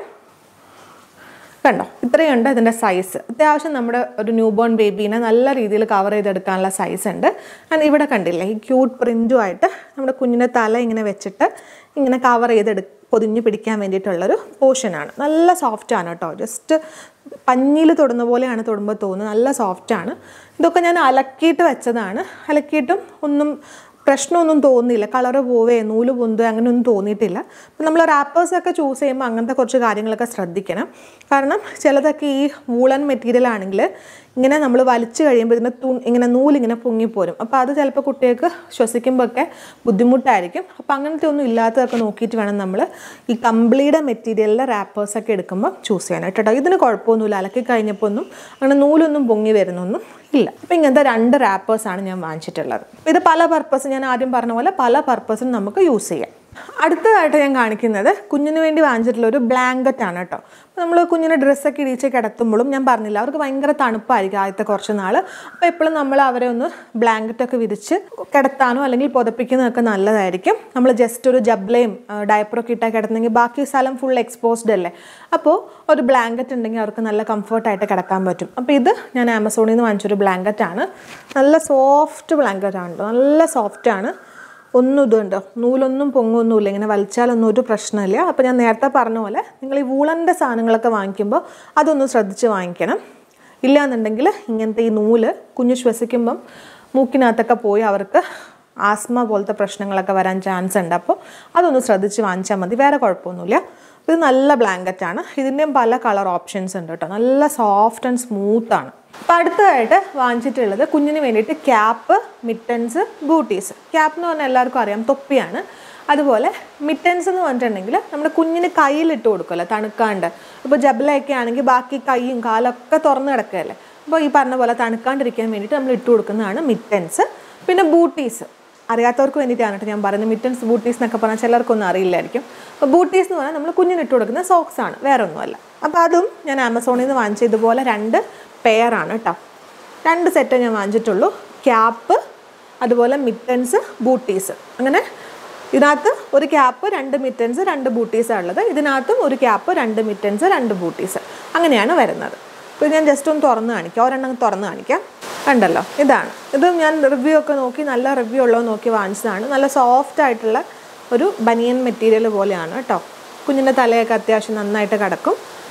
കണ്ടോ ഇത്രയുണ്ട് ഇതിൻ്റെ സൈസ് അത്യാവശ്യം നമ്മുടെ ഒരു ന്യൂ ബോൺ ബേബീനെ നല്ല രീതിയിൽ കവർ ചെയ്തെടുക്കാനുള്ള സൈസ് ഉണ്ട് ആൻഡ് ഇവിടെ കണ്ടില്ലേ ഈ ക്യൂട്ട് പ്രിൻറ്റുമായിട്ട് നമ്മുടെ കുഞ്ഞിൻ്റെ തല ഇങ്ങനെ വെച്ചിട്ട് ഇങ്ങനെ കവർ ചെയ്തെടു പൊതിഞ്ഞ് പിടിക്കാൻ വേണ്ടിയിട്ടുള്ളൊരു പോർഷനാണ് നല്ല സോഫ്റ്റാണ് കേട്ടോ ജസ്റ്റ് പഞ്ഞിയിൽ തൊടുന്ന പോലെയാണ് തൊടുമ്പോൾ തോന്നുന്നത് നല്ല സോഫ്റ്റാണ് ഇതൊക്കെ ഞാൻ അലക്കിയിട്ട് വെച്ചതാണ് അലക്കിയിട്ടും ഒന്നും പ്രശ്നമൊന്നും തോന്നിയില്ല കളറ് പോവേ നൂല് പൊന്തുക അങ്ങനെയൊന്നും തോന്നിയിട്ടില്ല അപ്പം നമ്മൾ റാപ്പേഴ്സൊക്കെ ചൂസ് ചെയ്യുമ്പോൾ അങ്ങനത്തെ കുറച്ച് കാര്യങ്ങളൊക്കെ ശ്രദ്ധിക്കണം കാരണം ചിലതൊക്കെ ഈ വൂളൻ മെറ്റീരിയൽ ആണെങ്കിൽ ഇങ്ങനെ നമ്മൾ വലിച്ചു കഴിയുമ്പോൾ ഇതിന് തു ഇങ്ങനെ നൂലിങ്ങനെ പൊങ്ങിപ്പോരും അപ്പോൾ അത് ചിലപ്പോൾ കുട്ടികൾക്ക് ശ്വസിക്കുമ്പോഴൊക്കെ ബുദ്ധിമുട്ടായിരിക്കും അപ്പോൾ അങ്ങനത്തെ ഒന്നും ഇല്ലാത്തതൊക്കെ നോക്കിയിട്ട് വേണം നമ്മൾ ഈ കമ്പിളിയുടെ മെറ്റീരിയലിലെ റാപ്പേഴ്സൊക്കെ എടുക്കുമ്പോൾ ചൂസ് ചെയ്യാനായിട്ട് കേട്ടോ ഇതിന് കുഴപ്പമൊന്നുമില്ല അലക്കി കഴിഞ്ഞപ്പോൾ ഒന്നും അങ്ങനെ നൂലൊന്നും പൊങ്ങി വരുന്നൊന്നും ഇല്ല അപ്പം ഇങ്ങനത്തെ രണ്ട് റാപ്പേഴ്സാണ് ഞാൻ വാങ്ങിച്ചിട്ടുള്ളത് അപ്പോൾ ഇത് പല പർപ്പസ് ഞാൻ ആദ്യം പറഞ്ഞ പോലെ പല പർപ്പസിനും നമുക്ക് യൂസ് ചെയ്യാം അടുത്തതായിട്ട് ഞാൻ കാണിക്കുന്നത് കുഞ്ഞിന് വേണ്ടി വാങ്ങിച്ചിട്ടുള്ള ഒരു ബ്ലാങ്കറ്റ് ആണ് കേട്ടോ അപ്പോൾ നമ്മൾ കുഞ്ഞിനെ ഡ്രസ്സൊക്കെ ഇടിച്ച് കിടത്തുമ്പോഴും ഞാൻ പറഞ്ഞില്ല അവർക്ക് ഭയങ്കര തണുപ്പായിരിക്കും ആദ്യത്തെ കുറച്ച് നാൾ അപ്പോൾ എപ്പോഴും നമ്മൾ അവരെ ഒന്ന് ബ്ലാങ്കറ്റൊക്കെ വിരിച്ച് കിടത്താനോ അല്ലെങ്കിൽ പുതപ്പിക്കുന്നതൊക്കെ നല്ലതായിരിക്കും നമ്മൾ ജസ്റ്റ് ഒരു ജബ്ലയും ഡയപ്പറൊക്കെ ഇട്ടാൽ കിടന്നെങ്കിൽ ബാക്കി സ്ഥലം ഫുൾ എക്സ്പോസ്ഡ് അല്ലേ അപ്പോൾ ഒരു ബ്ലാങ്കറ്റ് ഉണ്ടെങ്കിൽ അവർക്ക് നല്ല കംഫർട്ടായിട്ട് കിടക്കാൻ പറ്റും അപ്പോൾ ഇത് ഞാൻ ആമസോണിൽ നിന്ന് വാങ്ങിച്ചൊരു ബ്ലാങ്കറ്റാണ് നല്ല സോഫ്റ്റ് ബ്ലാങ്കറ്റ് ആണ് കേട്ടോ നല്ല സോഫ്റ്റാണ് ഒന്നും ഇതുണ്ടോ നൂലൊന്നും പൊങ്ങൊന്നുമില്ല ഇങ്ങനെ വലിച്ചാലൊന്നും ഒരു പ്രശ്നമില്ല അപ്പോൾ ഞാൻ നേരത്തെ പറഞ്ഞ പോലെ നിങ്ങൾ ഈ വൂളൻ്റെ സാധനങ്ങളൊക്കെ വാങ്ങിക്കുമ്പോൾ അതൊന്ന് ശ്രദ്ധിച്ച് വാങ്ങിക്കണം ഇല്ലാന്നുണ്ടെങ്കിൽ ഇങ്ങനത്തെ ഈ നൂല് കുഞ്ഞ് ശ്വസിക്കുമ്പം മൂക്കിനകത്തൊക്കെ പോയി അവർക്ക് ആസ്മ പോലത്തെ പ്രശ്നങ്ങളൊക്കെ വരാൻ ചാൻസ് ഉണ്ട് അപ്പോൾ അതൊന്ന് ശ്രദ്ധിച്ച് വാങ്ങിച്ചാൽ മതി വേറെ കുഴപ്പമൊന്നുമില്ല ഇത് നല്ല ബ്ലാങ്കറ്റാണ് ഇതിൻ്റെയും പല കളർ ഓപ്ഷൻസ് ഉണ്ട് കേട്ടോ നല്ല സോഫ്റ്റ് ആൻഡ് സ്മൂത്ത് ആണ് അപ്പം അടുത്തതായിട്ട് വാങ്ങിച്ചിട്ടുള്ളത് കുഞ്ഞിന് വേണ്ടിയിട്ട് ക്യാപ്പ് മിറ്റൻസ് ബൂട്ടീസ് ക്യാപ്പ് എന്ന് പറഞ്ഞാൽ എല്ലാവർക്കും അറിയാം തൊപ്പിയാണ് അതുപോലെ മിറ്റൻസ് എന്ന് പറഞ്ഞിട്ടുണ്ടെങ്കിൽ നമ്മുടെ കുഞ്ഞിന് കയ്യിലിട്ട് കൊടുക്കുമല്ലോ തണുക്കാണ്ട് ഇപ്പോൾ ജബലയൊക്കെ ആണെങ്കിൽ ബാക്കി കൈയും കാലൊക്കെ തുറന്ന് കിടക്കുകയല്ലേ അപ്പോൾ ഈ പറഞ്ഞ പോലെ തണുക്കാണ്ടിരിക്കാൻ വേണ്ടിയിട്ട് നമ്മൾ ഇട്ട് കൊടുക്കുന്നതാണ് മിറ്റൻസ് പിന്നെ ബൂട്ടീസ് അറിയാത്തവർക്ക് വേണ്ടിയിട്ടാണ് കേട്ടോ ഞാൻ പറയുന്നത് മിറ്റൻസ് ബൂട്ടീസ് എന്നൊക്കെ പറഞ്ഞാൽ ചിലർക്കൊന്നും അറിയില്ലായിരിക്കും അപ്പോൾ ബൂട്ടീസ് എന്ന് പറഞ്ഞാൽ നമ്മൾ കുഞ്ഞിന് ഇട്ട് കൊടുക്കുന്ന സോക്സ് ആണ് വേറെ ഒന്നുമല്ല അപ്പോൾ അതും ഞാൻ ആമസോണിൽ നിന്ന് വാങ്ങിച്ച ഇതുപോലെ രണ്ട് പെയറാണ് കേട്ടോ രണ്ട് സെറ്റ് ഞാൻ വാങ്ങിച്ചിട്ടുള്ളൂ ക്യാപ്പ് അതുപോലെ മിറ്റൻസ് ബൂട്ടീസ് അങ്ങനെ ഇതിനകത്ത് ഒരു ക്യാപ്പ് രണ്ട് മിറ്റൻസ് രണ്ട് ബൂട്ടീസാണ് ഉള്ളത് ഇതിനകത്തും ഒരു ക്യാപ്പ് രണ്ട് മിറ്റൻസ് രണ്ട് ബൂട്ടീസ് അങ്ങനെയാണ് വരുന്നത് അപ്പോൾ ഞാൻ ജസ്റ്റ് ഒന്ന് തുറന്ന് കാണിക്കാം ഒരെണ്ണം തുറന്ന് കാണിക്കാം കണ്ടല്ലോ ഇതാണ് ഇത് ഞാൻ റിവ്യൂ ഒക്കെ നോക്കി നല്ല റിവ്യൂ ഉള്ളത് നോക്കി വാങ്ങിച്ചതാണ് നല്ല സോഫ്റ്റ് ആയിട്ടുള്ള ഒരു ബനിയൻ മെറ്റീരിയൽ പോലെയാണ് കേട്ടോ കുഞ്ഞിൻ്റെ തലയൊക്കെ അത്യാവശ്യം നന്നായിട്ട് കിടക്കും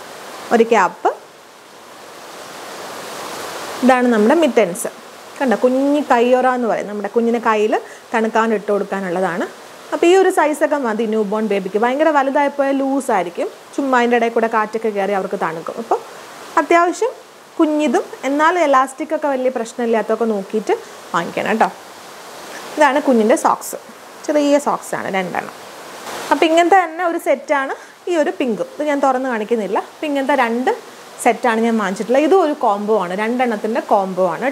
ഒരു ക്യാപ്പ് ഇതാണ് നമ്മുടെ മിറ്റൻസ് കണ്ട കുഞ്ഞി കയ്യൊറ എന്ന് പറയും നമ്മുടെ കുഞ്ഞിനെ കയ്യിൽ തണുക്കാൻ ഇട്ട് കൊടുക്കാനുള്ളതാണ് അപ്പോൾ ഈ ഒരു സൈസൊക്കെ മതി ന്യൂ ബോൺ ബേബിക്ക് ഭയങ്കര വലുതായപ്പോൾ ലൂസായിരിക്കും ചുമ്മാ അതിൻ്റെ ഇടയിൽ കൂടെ കാറ്റൊക്കെ കയറി അവർക്ക് തണുക്കും അപ്പോൾ അത്യാവശ്യം കുഞ്ഞിതും എന്നാൽ എലാസ്റ്റിക് ഒക്കെ വലിയ പ്രശ്നമില്ലാത്തൊക്കെ നോക്കിയിട്ട് വാങ്ങിക്കണം കേട്ടോ ഇതാണ് കുഞ്ഞിൻ്റെ സോക്സ് ചെറിയ സോക്സാണ് രണ്ടെണ്ണം അപ്പോൾ ഇങ്ങനത്തെ തന്നെ ഒരു സെറ്റാണ് ഈ ഒരു പിങ്കും ഇത് ഞാൻ തുറന്ന് കാണിക്കുന്നില്ല അപ്പോൾ ഇങ്ങനത്തെ രണ്ട് സെറ്റാണ് ഞാൻ വാങ്ങിച്ചിട്ടുള്ളത് ഇതും ഒരു കോംബോ ആണ് രണ്ടെണ്ണത്തിൻ്റെ കോംബോ ആണ് കേട്ടോ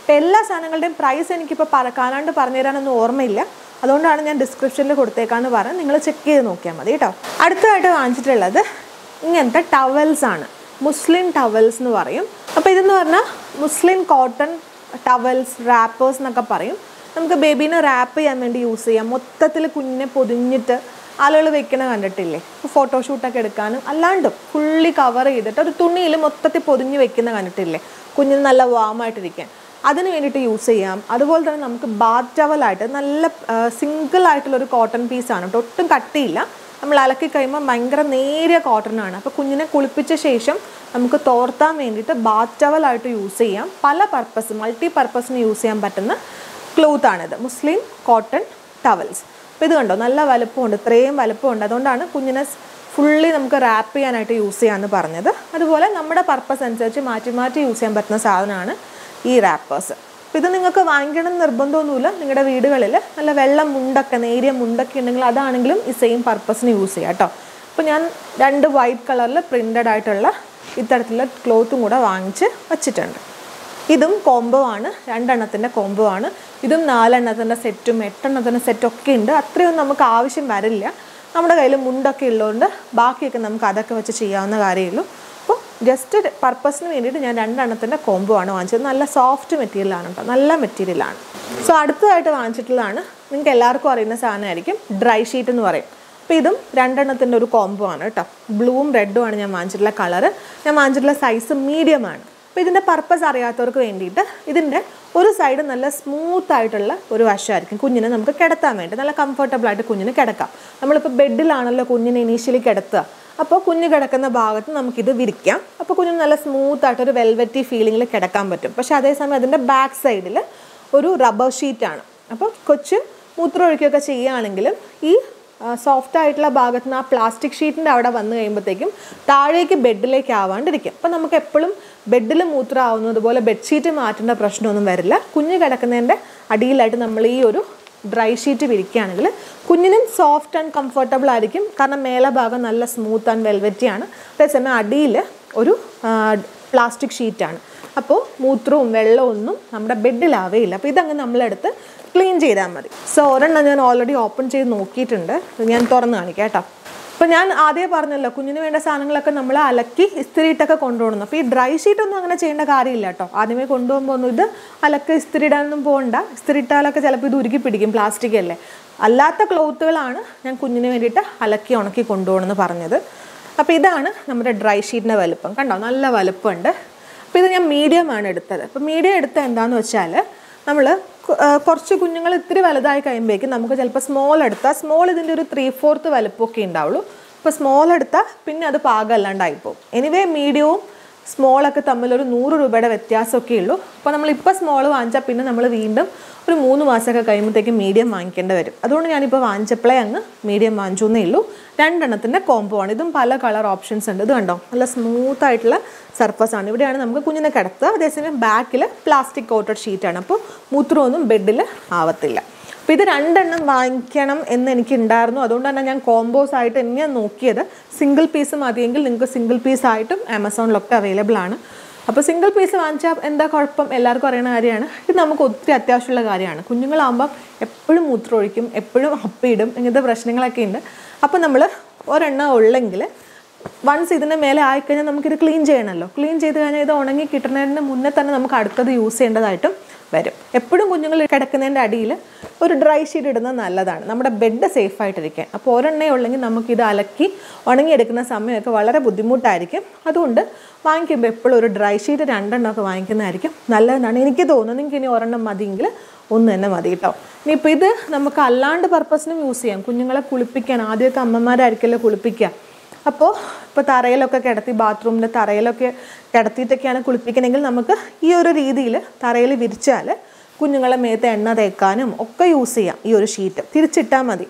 അപ്പോൾ എല്ലാ സാധനങ്ങളുടെയും പ്രൈസ് എനിക്കിപ്പോൾ പറ കാണാണ്ട് പറഞ്ഞു തരാനൊന്നും ഓർമ്മയില്ല അതുകൊണ്ടാണ് ഞാൻ ഡിസ്ക്രിപ്ഷനിൽ കൊടുത്തേക്കാന്ന് പറഞ്ഞ് നിങ്ങൾ ചെക്ക് ചെയ്ത് നോക്കിയാൽ മതി കേട്ടോ അടുത്തതായിട്ട് വാങ്ങിച്ചിട്ടുള്ളത് ഇങ്ങനത്തെ ടവൽസ് ആണ് മുസ്ലിം ടവൽസ് എന്ന് പറയും അപ്പോൾ ഇതെന്ന് പറഞ്ഞാൽ മുസ്ലിം കോട്ടൺ ടവൽസ് റാപ്പേഴ്സ് എന്നൊക്കെ പറയും നമുക്ക് ബേബീനെ റാപ്പ് ചെയ്യാൻ വേണ്ടി യൂസ് ചെയ്യാം മൊത്തത്തിൽ കുഞ്ഞിനെ പൊതിഞ്ഞിട്ട് ആളുകൾ വെക്കണ കണ്ടിട്ടില്ലേ ഫോട്ടോഷൂട്ടൊക്കെ എടുക്കാനും അല്ലാണ്ടും ഫുള്ളി കവർ ചെയ്തിട്ട് ഒരു തുണിയിൽ മൊത്തത്തിൽ പൊതിഞ്ഞ് വെക്കുന്ന കണ്ടിട്ടില്ലേ കുഞ്ഞിന് നല്ല വാമായിട്ടിരിക്കാൻ അതിന് വേണ്ടിയിട്ട് യൂസ് ചെയ്യാം അതുപോലെ തന്നെ നമുക്ക് ബാത്ത് ടവലായിട്ട് നല്ല സിംഗിൾ ആയിട്ടുള്ളൊരു കോട്ടൺ പീസാണ് കേട്ടോ ഒട്ടും കട്ടിയില്ല നമ്മൾ അലക്കി കഴിയുമ്പോൾ ഭയങ്കര നേരിയ കോട്ടൺ ആണ് അപ്പോൾ കുഞ്ഞിനെ കുളിപ്പിച്ച ശേഷം നമുക്ക് തോർത്താൻ വേണ്ടിയിട്ട് ബാത്ത് ടവലായിട്ട് യൂസ് ചെയ്യാം പല പർപ്പസ് മൾട്ടി പർപ്പസിന് യൂസ് ചെയ്യാൻ പറ്റുന്ന ക്ലോത്ത് ആണിത് മുസ്ലിം കോട്ടൺ ടവൽസ് അപ്പോൾ ഇത് കണ്ടോ നല്ല വലുപ്പമുണ്ട് ഇത്രയും വലുപ്പമുണ്ട് അതുകൊണ്ടാണ് കുഞ്ഞിനെ ഫുള്ളി നമുക്ക് റാപ്പ് ചെയ്യാനായിട്ട് യൂസ് ചെയ്യാമെന്ന് പറഞ്ഞത് അതുപോലെ നമ്മുടെ പർപ്പസ് അനുസരിച്ച് മാറ്റി മാറ്റി യൂസ് ചെയ്യാൻ പറ്റുന്ന സാധനമാണ് ഈ റാപ്പേഴ്സ് അപ്പോൾ ഇത് നിങ്ങൾക്ക് വാങ്ങിക്കണം എന്ന് നിർബന്ധമൊന്നുമില്ല നിങ്ങളുടെ വീടുകളിൽ നല്ല വെള്ള മുണ്ടൊക്കെ നേരിയ മുണ്ടൊക്കെ ഉണ്ടെങ്കിൽ അതാണെങ്കിലും ഈ സെയിം പർപ്പസിന് യൂസ് ചെയ്യാം കേട്ടോ അപ്പോൾ ഞാൻ രണ്ട് വൈറ്റ് കളറിൽ പ്രിൻ്റഡ് ആയിട്ടുള്ള ഇത്തരത്തിലുള്ള ക്ലോത്തും കൂടെ വാങ്ങിച്ച് വച്ചിട്ടുണ്ട് ഇതും കോംബോ ആണ് രണ്ടെണ്ണത്തിൻ്റെ കോംബോ ആണ് ഇതും നാലെണ്ണത്തിൻ്റെ സെറ്റും എട്ടെണ്ണത്തിൻ്റെ സെറ്റും ഒക്കെ ഉണ്ട് അത്രയൊന്നും നമുക്ക് ആവശ്യം വരില്ല നമ്മുടെ കയ്യിൽ മുണ്ടൊക്കെ ഉള്ളതുകൊണ്ട് ബാക്കിയൊക്കെ നമുക്ക് അതൊക്കെ വെച്ച് ചെയ്യാവുന്ന കാര്യമുള്ളൂ അപ്പോൾ ജസ്റ്റ് പർപ്പസിന് വേണ്ടിയിട്ട് ഞാൻ രണ്ടെണ്ണത്തിൻ്റെ കോംബോ ആണ് വാങ്ങിച്ചത് നല്ല സോഫ്റ്റ് മെറ്റീരിയലാണ് കേട്ടോ നല്ല മെറ്റീരിയലാണ് സോ അടുത്തതായിട്ട് വാങ്ങിച്ചിട്ടുള്ളതാണ് നിങ്ങൾക്ക് എല്ലാവർക്കും അറിയുന്ന സാധനമായിരിക്കും ഡ്രൈ ഷീറ്റ് എന്ന് പറയും അപ്പോൾ ഇതും രണ്ടെണ്ണത്തിൻ്റെ ഒരു കോംബോ ആണ് കേട്ടോ ബ്ലൂവും റെഡും ആണ് ഞാൻ വാങ്ങിച്ചിട്ടുള്ള കളറ് ഞാൻ വാങ്ങിച്ചിട്ടുള്ള സൈസ് മീഡിയം ആണ് അപ്പോൾ ഇതിൻ്റെ പർപ്പസ് അറിയാത്തവർക്ക് വേണ്ടിയിട്ട് ഇതിൻ്റെ ഒരു സൈഡ് നല്ല സ്മൂത്ത് ആയിട്ടുള്ള ഒരു വശമായിരിക്കും കുഞ്ഞിനെ നമുക്ക് കിടത്താൻ വേണ്ടി നല്ല കംഫർട്ടബിൾ ആയിട്ട് കുഞ്ഞിന് കിടക്കാം നമ്മളിപ്പോൾ ബെഡിലാണല്ലോ കുഞ്ഞിനെ ഇനീഷ്യലി കിടത്തുക അപ്പോൾ കുഞ്ഞ് കിടക്കുന്ന ഭാഗത്ത് നമുക്കിത് വിരിക്കാം അപ്പോൾ കുഞ്ഞിന് നല്ല സ്മൂത്ത് ആയിട്ട് ഒരു വെൽവെറ്റി ഫീലിങ്ങിൽ കിടക്കാൻ പറ്റും പക്ഷേ അതേസമയം അതിൻ്റെ ബാക്ക് സൈഡിൽ ഒരു റബ്ബർ ഷീറ്റാണ് അപ്പോൾ കൊച്ച് മൂത്രം ഒഴിക്കുകയൊക്കെ ചെയ്യുകയാണെങ്കിലും ഈ സോഫ്റ്റ് ആയിട്ടുള്ള ഭാഗത്ത് നിന്ന് ആ പ്ലാസ്റ്റിക് ഷീറ്റിൻ്റെ അവിടെ വന്നു കഴിയുമ്പോഴത്തേക്കും താഴേക്ക് ബെഡിലേക്ക് ആവാണ്ടിരിക്കും അപ്പം നമുക്ക് എപ്പോഴും ബെഡിൽ മൂത്രം ആവുന്നത് പോലെ ബെഡ്ഷീറ്റ് മാറ്റേണ്ട പ്രശ്നമൊന്നും വരില്ല കുഞ്ഞ് കിടക്കുന്നതിൻ്റെ അടിയിലായിട്ട് നമ്മൾ ഈ ഒരു ഡ്രൈ ഷീറ്റ് വിരിക്കുകയാണെങ്കിൽ കുഞ്ഞിനും സോഫ്റ്റ് ആൻഡ് കംഫർട്ടബിൾ ആയിരിക്കും കാരണം മേലെ ഭാഗം നല്ല സ്മൂത്ത് ആൻഡ് വെൽവെറ്റി ആണ് അതേസമയം അടിയിൽ ഒരു പ്ലാസ്റ്റിക് ഷീറ്റാണ് അപ്പോൾ മൂത്രവും വെള്ളവും ഒന്നും നമ്മുടെ ബെഡിലാവേയില്ല അപ്പോൾ ഇതങ്ങ് നമ്മളെടുത്ത് ക്ലീൻ ചെയ്താൽ മതി സോ ഒരെണ്ണം ഞാൻ ഓൾറെഡി ഓപ്പൺ ചെയ്ത് നോക്കിയിട്ടുണ്ട് ഇത് ഞാൻ തുറന്ന് കാണിക്കാം കേട്ടോ അപ്പോൾ ഞാൻ ആദ്യം പറഞ്ഞല്ലോ കുഞ്ഞിന് വേണ്ട സാധനങ്ങളൊക്കെ നമ്മൾ അലക്കി ഇസ്തിരിയിട്ടൊക്കെ കൊണ്ടുപോകണം അപ്പോൾ ഈ ഡ്രൈ ഷീറ്റ് ഒന്നും അങ്ങനെ ചെയ്യേണ്ട കാര്യമില്ല കേട്ടോ ആദ്യമേ കൊണ്ടുപോകുമ്പോൾ ഒന്നും ഇത് അലക്ക് ഇസ്തിരി ഇടാനൊന്നും പോകണ്ട ഇസ്തിരി ഇട്ടാലൊക്കെ ചിലപ്പോൾ ഇത് ഉരുക്കി പിടിക്കും പ്ലാസ്റ്റിക് അല്ലേ അല്ലാത്ത ക്ലോത്തുകളാണ് ഞാൻ കുഞ്ഞിന് വേണ്ടിയിട്ട് അലക്കി ഉണക്കി കൊണ്ടുപോകണമെന്ന് പറഞ്ഞത് അപ്പോൾ ഇതാണ് നമ്മുടെ ഡ്രൈ ഷീറ്റിൻ്റെ വലുപ്പം കണ്ടോ നല്ല വലുപ്പമുണ്ട് അപ്പോൾ ഇത് ഞാൻ മീഡിയം ആണ് എടുത്തത് അപ്പോൾ മീഡിയം എടുത്ത എന്താണെന്ന് വെച്ചാൽ നമ്മൾ കുറച്ച് കുഞ്ഞുങ്ങൾ ഇത്തിരി വലുതായി കഴിയുമ്പോഴേക്കും നമുക്ക് ചിലപ്പോൾ സ്മോൾ എടുത്താൽ സ്മോൾ ഇതിൻ്റെ ഒരു ത്രീ ഫോർത്ത് വലുപ്പമൊക്കെ ഉണ്ടാവുള്ളൂ അപ്പോൾ സ്മോൾ എടുത്താൽ പിന്നെ അത് പാകമല്ലാണ്ടായി പോകും എനിവേ മീഡിയവും സ്മോളൊക്കെ തമ്മിലൊരു നൂറ് രൂപയുടെ വ്യത്യാസമൊക്കെ ഉള്ളൂ അപ്പോൾ നമ്മളിപ്പോൾ സ്മോൾ വാങ്ങിച്ചാൽ പിന്നെ നമ്മൾ വീണ്ടും ഒരു മൂന്ന് മാസമൊക്കെ കഴിയുമ്പോഴത്തേക്കും മീഡിയം വാങ്ങിക്കേണ്ടി വരും അതുകൊണ്ട് ഞാനിപ്പോൾ വാങ്ങിച്ചപ്പോഴേ അങ്ങ് മീഡിയം വാങ്ങിച്ചു എന്നേ ഉള്ളൂ രണ്ടെണ്ണത്തിൻ്റെ കോംബോ ആണ് ഇതും പല കളർ ഓപ്ഷൻസ് ഉണ്ട് ഇത് കണ്ടോ നല്ല സ്മൂത്ത് ആയിട്ടുള്ള സർഫസ് ആണ് ഇവിടെയാണ് നമുക്ക് കുഞ്ഞിനെ കിടത്തുക അതേസമയം ബാക്കിൽ പ്ലാസ്റ്റിക് കോട്ടഡ് ഷീറ്റാണ് അപ്പോൾ മൂത്രമൊന്നും ബെഡിൽ ആവത്തില്ല അപ്പോൾ ഇത് രണ്ടെണ്ണം വാങ്ങിക്കണം എന്ന് എനിക്ക് ഉണ്ടായിരുന്നു അതുകൊണ്ട് തന്നെ ഞാൻ കോംബോസ് ആയിട്ട് തന്നെയാണ് നോക്കിയത് സിംഗിൾ പീസ് മതിയെങ്കിൽ നിങ്ങൾക്ക് സിംഗിൾ പീസ് ആയിട്ടും ആമസോണിലൊക്കെ അവൈലബിൾ ആണ് അപ്പോൾ സിംഗിൾ പീസ് വാങ്ങിച്ചാൽ എന്താ കുഴപ്പം എല്ലാവർക്കും അറിയുന്ന കാര്യമാണ് ഇത് നമുക്ക് ഒത്തിരി അത്യാവശ്യമുള്ള കാര്യമാണ് കുഞ്ഞുങ്ങളാകുമ്പം എപ്പോഴും മൂത്രമൊഴിക്കും എപ്പോഴും അപ്പിയിടും ഇങ്ങനത്തെ പ്രശ്നങ്ങളൊക്കെ ഉണ്ട് അപ്പോൾ നമ്മൾ ഒരെണ്ണം ഉള്ളെങ്കിൽ വൺസ് ഇതിൻ്റെ മേലെ ആയിക്കഴിഞ്ഞാൽ നമുക്കിത് ക്ലീൻ ചെയ്യണമല്ലോ ക്ലീൻ ചെയ്ത് കഴിഞ്ഞാൽ ഇത് ഉണങ്ങി കിട്ടുന്നതിന് മുന്നേ തന്നെ നമുക്ക് അടുത്തത് യൂസ് ചെയ്യേണ്ടതായിട്ടും വരും എപ്പോഴും കുഞ്ഞുങ്ങൾ കിടക്കുന്നതിൻ്റെ അടിയിൽ ഒരു ഡ്രൈ ഷീറ്റ് ഇടുന്നത് നല്ലതാണ് നമ്മുടെ ബെഡ് സേഫ് ആയിട്ടിരിക്കാൻ അപ്പോൾ ഒരെണ്ണേ ഉള്ളെങ്കിൽ നമുക്കിത് അലക്കി ഉണങ്ങിയെടുക്കുന്ന സമയമൊക്കെ വളരെ ബുദ്ധിമുട്ടായിരിക്കും അതുകൊണ്ട് വാങ്ങിക്കുമ്പോൾ എപ്പോഴും ഒരു ഡ്രൈ ഷീറ്റ് രണ്ടെണ്ണമൊക്കെ വാങ്ങിക്കുന്നതായിരിക്കും നല്ലതെന്നാണ് എനിക്ക് തോന്നുന്നത് നിങ്ങൾക്ക് ഇനി ഒരെണ്ണം മതിയെങ്കിൽ ഒന്ന് തന്നെ മതി കേട്ടോ ഇനിയിപ്പോൾ ഇത് നമുക്ക് അല്ലാണ്ട് പർപ്പസിനും യൂസ് ചെയ്യാം കുഞ്ഞുങ്ങളെ കുളിപ്പിക്കാൻ ആദ്യമൊക്കെ അമ്മമാരായിരിക്കുമല്ലോ കുളിപ്പിക്കുക അപ്പോൾ ഇപ്പോൾ തറയിലൊക്കെ കിടത്തി ബാത്റൂമിൻ്റെ തറയിലൊക്കെ കിടത്തിയിട്ടൊക്കെയാണ് കുളിപ്പിക്കണമെങ്കിൽ നമുക്ക് ഈ ഒരു രീതിയിൽ തറയിൽ വിരിച്ചാൽ കുഞ്ഞുങ്ങളെ മേത്ത് എണ്ണ തേക്കാനും ഒക്കെ യൂസ് ചെയ്യാം ഈ ഒരു ഷീറ്റ് തിരിച്ചിട്ടാൽ മതി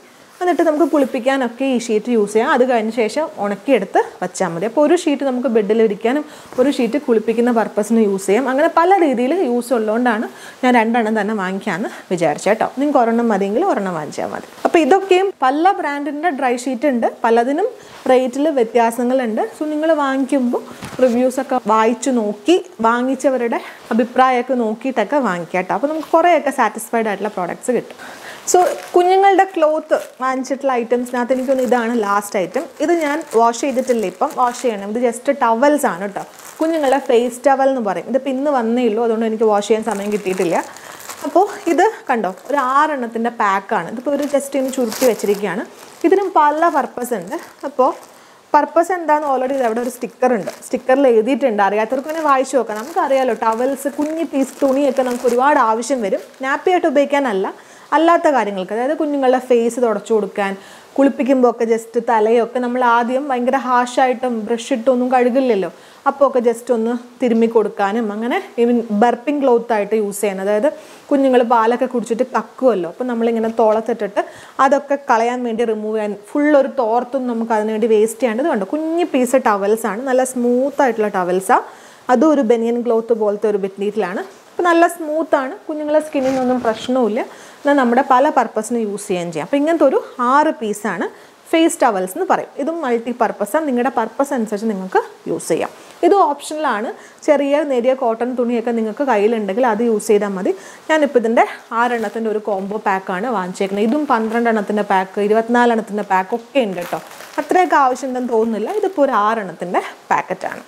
എന്നിട്ട് നമുക്ക് കുളിപ്പിക്കാനൊക്കെ ഈ ഷീറ്റ് യൂസ് ചെയ്യാം അത് കഴിഞ്ഞ ശേഷം ഉണക്കിയെടുത്ത് വെച്ചാൽ മതി അപ്പോൾ ഒരു ഷീറ്റ് നമുക്ക് ബെഡിൽ ഇരിക്കാനും ഒരു ഷീറ്റ് കുളിപ്പിക്കുന്ന പർപ്പസിന് യൂസ് ചെയ്യാം അങ്ങനെ പല രീതിയിൽ യൂസ് ഉള്ളതുകൊണ്ടാണ് ഞാൻ രണ്ടെണ്ണം തന്നെ വാങ്ങിക്കാമെന്ന് വിചാരിച്ചത് കേട്ടോ നിങ്ങൾക്ക് ഒരെണ്ണം മതിയെങ്കിൽ ഒരെണ്ണം വാങ്ങിച്ചാൽ മതി അപ്പോൾ ഇതൊക്കെയും പല ബ്രാൻഡിൻ്റെ ഡ്രൈ ഷീറ്റ് ഉണ്ട് പലതിനും റേറ്റിൽ വ്യത്യാസങ്ങളുണ്ട് സോ നിങ്ങൾ വാങ്ങിക്കുമ്പോൾ റിവ്യൂസൊക്കെ വായിച്ചു നോക്കി വാങ്ങിച്ചവരുടെ അഭിപ്രായമൊക്കെ നോക്കിയിട്ടൊക്കെ വാങ്ങിക്കാം കേട്ടോ അപ്പോൾ നമുക്ക് കുറേയൊക്കെ സാറ്റിസ്ഫൈഡ് ആയിട്ടുള്ള പ്രോഡക്റ്റ്സ് കിട്ടും സോ കുഞ്ഞുങ്ങളുടെ ക്ലോത്ത് വാങ്ങിച്ചിട്ടുള്ള ഐറ്റംസിനകത്ത് എനിക്കൊന്ന് ഇതാണ് ലാസ്റ്റ് ഐറ്റം ഇത് ഞാൻ വാഷ് ചെയ്തിട്ടില്ല ഇപ്പം വാഷ് ചെയ്യണം ഇത് ജസ്റ്റ് ടവൽസ് ആണ് കേട്ടോ കുഞ്ഞുങ്ങളുടെ ഫേസ് ടവൽ എന്ന് പറയും ഇതിപ്പോൾ ഇന്ന് വന്നേ ഉള്ളൂ അതുകൊണ്ട് എനിക്ക് വാഷ് ചെയ്യാൻ സമയം കിട്ടിയിട്ടില്ല അപ്പോൾ ഇത് കണ്ടോ ഒരു ആറെണ്ണത്തിൻ്റെ പാക്കാണ് ഇതിപ്പോൾ ഒരു ജസ്റ്റ് ഇന്ന് ചുരുട്ടി വെച്ചിരിക്കുകയാണ് ഇതിനും പല പർപ്പസ് ഉണ്ട് അപ്പോൾ പർപ്പസ് എന്താണെന്ന് ഓൾറെഡി അവിടെ ഒരു സ്റ്റിക്കർ ഉണ്ട് സ്റ്റിക്കറിൽ എഴുതിയിട്ടുണ്ട് അറിയാത്തവർക്ക് തന്നെ വായിച്ചു നോക്കാം നമുക്കറിയാലോ ടവൽസ് കുഞ്ഞി പീസ് തുണിയൊക്കെ നമുക്ക് ഒരുപാട് ആവശ്യം വരും നാപ്പിയായിട്ട് ഉപയോഗിക്കാനല്ല അല്ലാത്ത കാര്യങ്ങൾക്ക് അതായത് കുഞ്ഞുങ്ങളുടെ ഫേസ് തുടച്ചു കൊടുക്കാൻ കുളിപ്പിക്കുമ്പോൾ ഒക്കെ ജസ്റ്റ് തലയൊക്കെ നമ്മൾ ആദ്യം ഭയങ്കര ഹാഷായിട്ടും ബ്രഷ് ഇട്ടൊന്നും കഴുകില്ലല്ലോ അപ്പോൾ ഒക്കെ ജസ്റ്റ് ഒന്ന് തിരുമ്മി കൊടുക്കാനും അങ്ങനെ ഈവൻ ബർപ്പിംഗ് ക്ലോത്ത് ആയിട്ട് യൂസ് ചെയ്യാൻ അതായത് കുഞ്ഞുങ്ങൾ പാലൊക്കെ കുടിച്ചിട്ട് കക്കുമല്ലോ അപ്പോൾ നമ്മളിങ്ങനെ തോളത്തിട്ടിട്ട് അതൊക്കെ കളയാൻ വേണ്ടി റിമൂവ് ചെയ്യാൻ ഫുൾ ഒരു തോർത്തൊന്നും നമുക്ക് അതിന് വേണ്ടി വേസ്റ്റ് ചെയ്യേണ്ടത് കണ്ടോ കുഞ്ഞ് പീസ് ടവൽസ് ആണ് നല്ല സ്മൂത്ത് ആയിട്ടുള്ള ടവൽസാണ് അതും ഒരു ബനിയൻ ക്ലോത്ത് പോലത്തെ ഒരു മെറ്റീരിയലാണ് അപ്പോൾ നല്ല സ്മൂത്താണ് കുഞ്ഞുങ്ങളെ സ്കിന്നിനൊന്നും പ്രശ്നവുമില്ല എന്നാൽ നമ്മുടെ പല പർപ്പസിന് യൂസ് ചെയ്യാൻ ചെയ്യാം അപ്പോൾ ഇങ്ങനത്തെ ഒരു ആറ് പീസാണ് ഫേസ് ടവൽസ് എന്ന് പറയും ഇതും മൾട്ടി പർപ്പസാണ് നിങ്ങളുടെ പർപ്പസ് അനുസരിച്ച് നിങ്ങൾക്ക് യൂസ് ചെയ്യാം ഇത് ഓപ്ഷണലാണ് ചെറിയ നേരിയ കോട്ടൺ തുണിയൊക്കെ നിങ്ങൾക്ക് കയ്യിലുണ്ടെങ്കിൽ അത് യൂസ് ചെയ്താൽ മതി ഞാനിപ്പോൾ ഇതിൻ്റെ ആറെണ്ണത്തിൻ്റെ ഒരു കോംബോ പാക്കാണ് വാങ്ങിച്ചേക്കുന്നത് ഇതും പന്ത്രണ്ടെണ്ണത്തിൻ്റെ പാക്ക് ഇരുപത്തിനാലെണ്ണത്തിൻ്റെ പാക്ക് ഒക്കെ ഉണ്ട് കേട്ടോ അത്രയൊക്കെ ആവശ്യമുണ്ടെന്ന് തോന്നുന്നില്ല ഇതിപ്പോൾ ഒരു ആറെണ്ണത്തിൻ്റെ പാക്കറ്റാണ്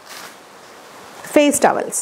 ഫേസ് ടവൽസ്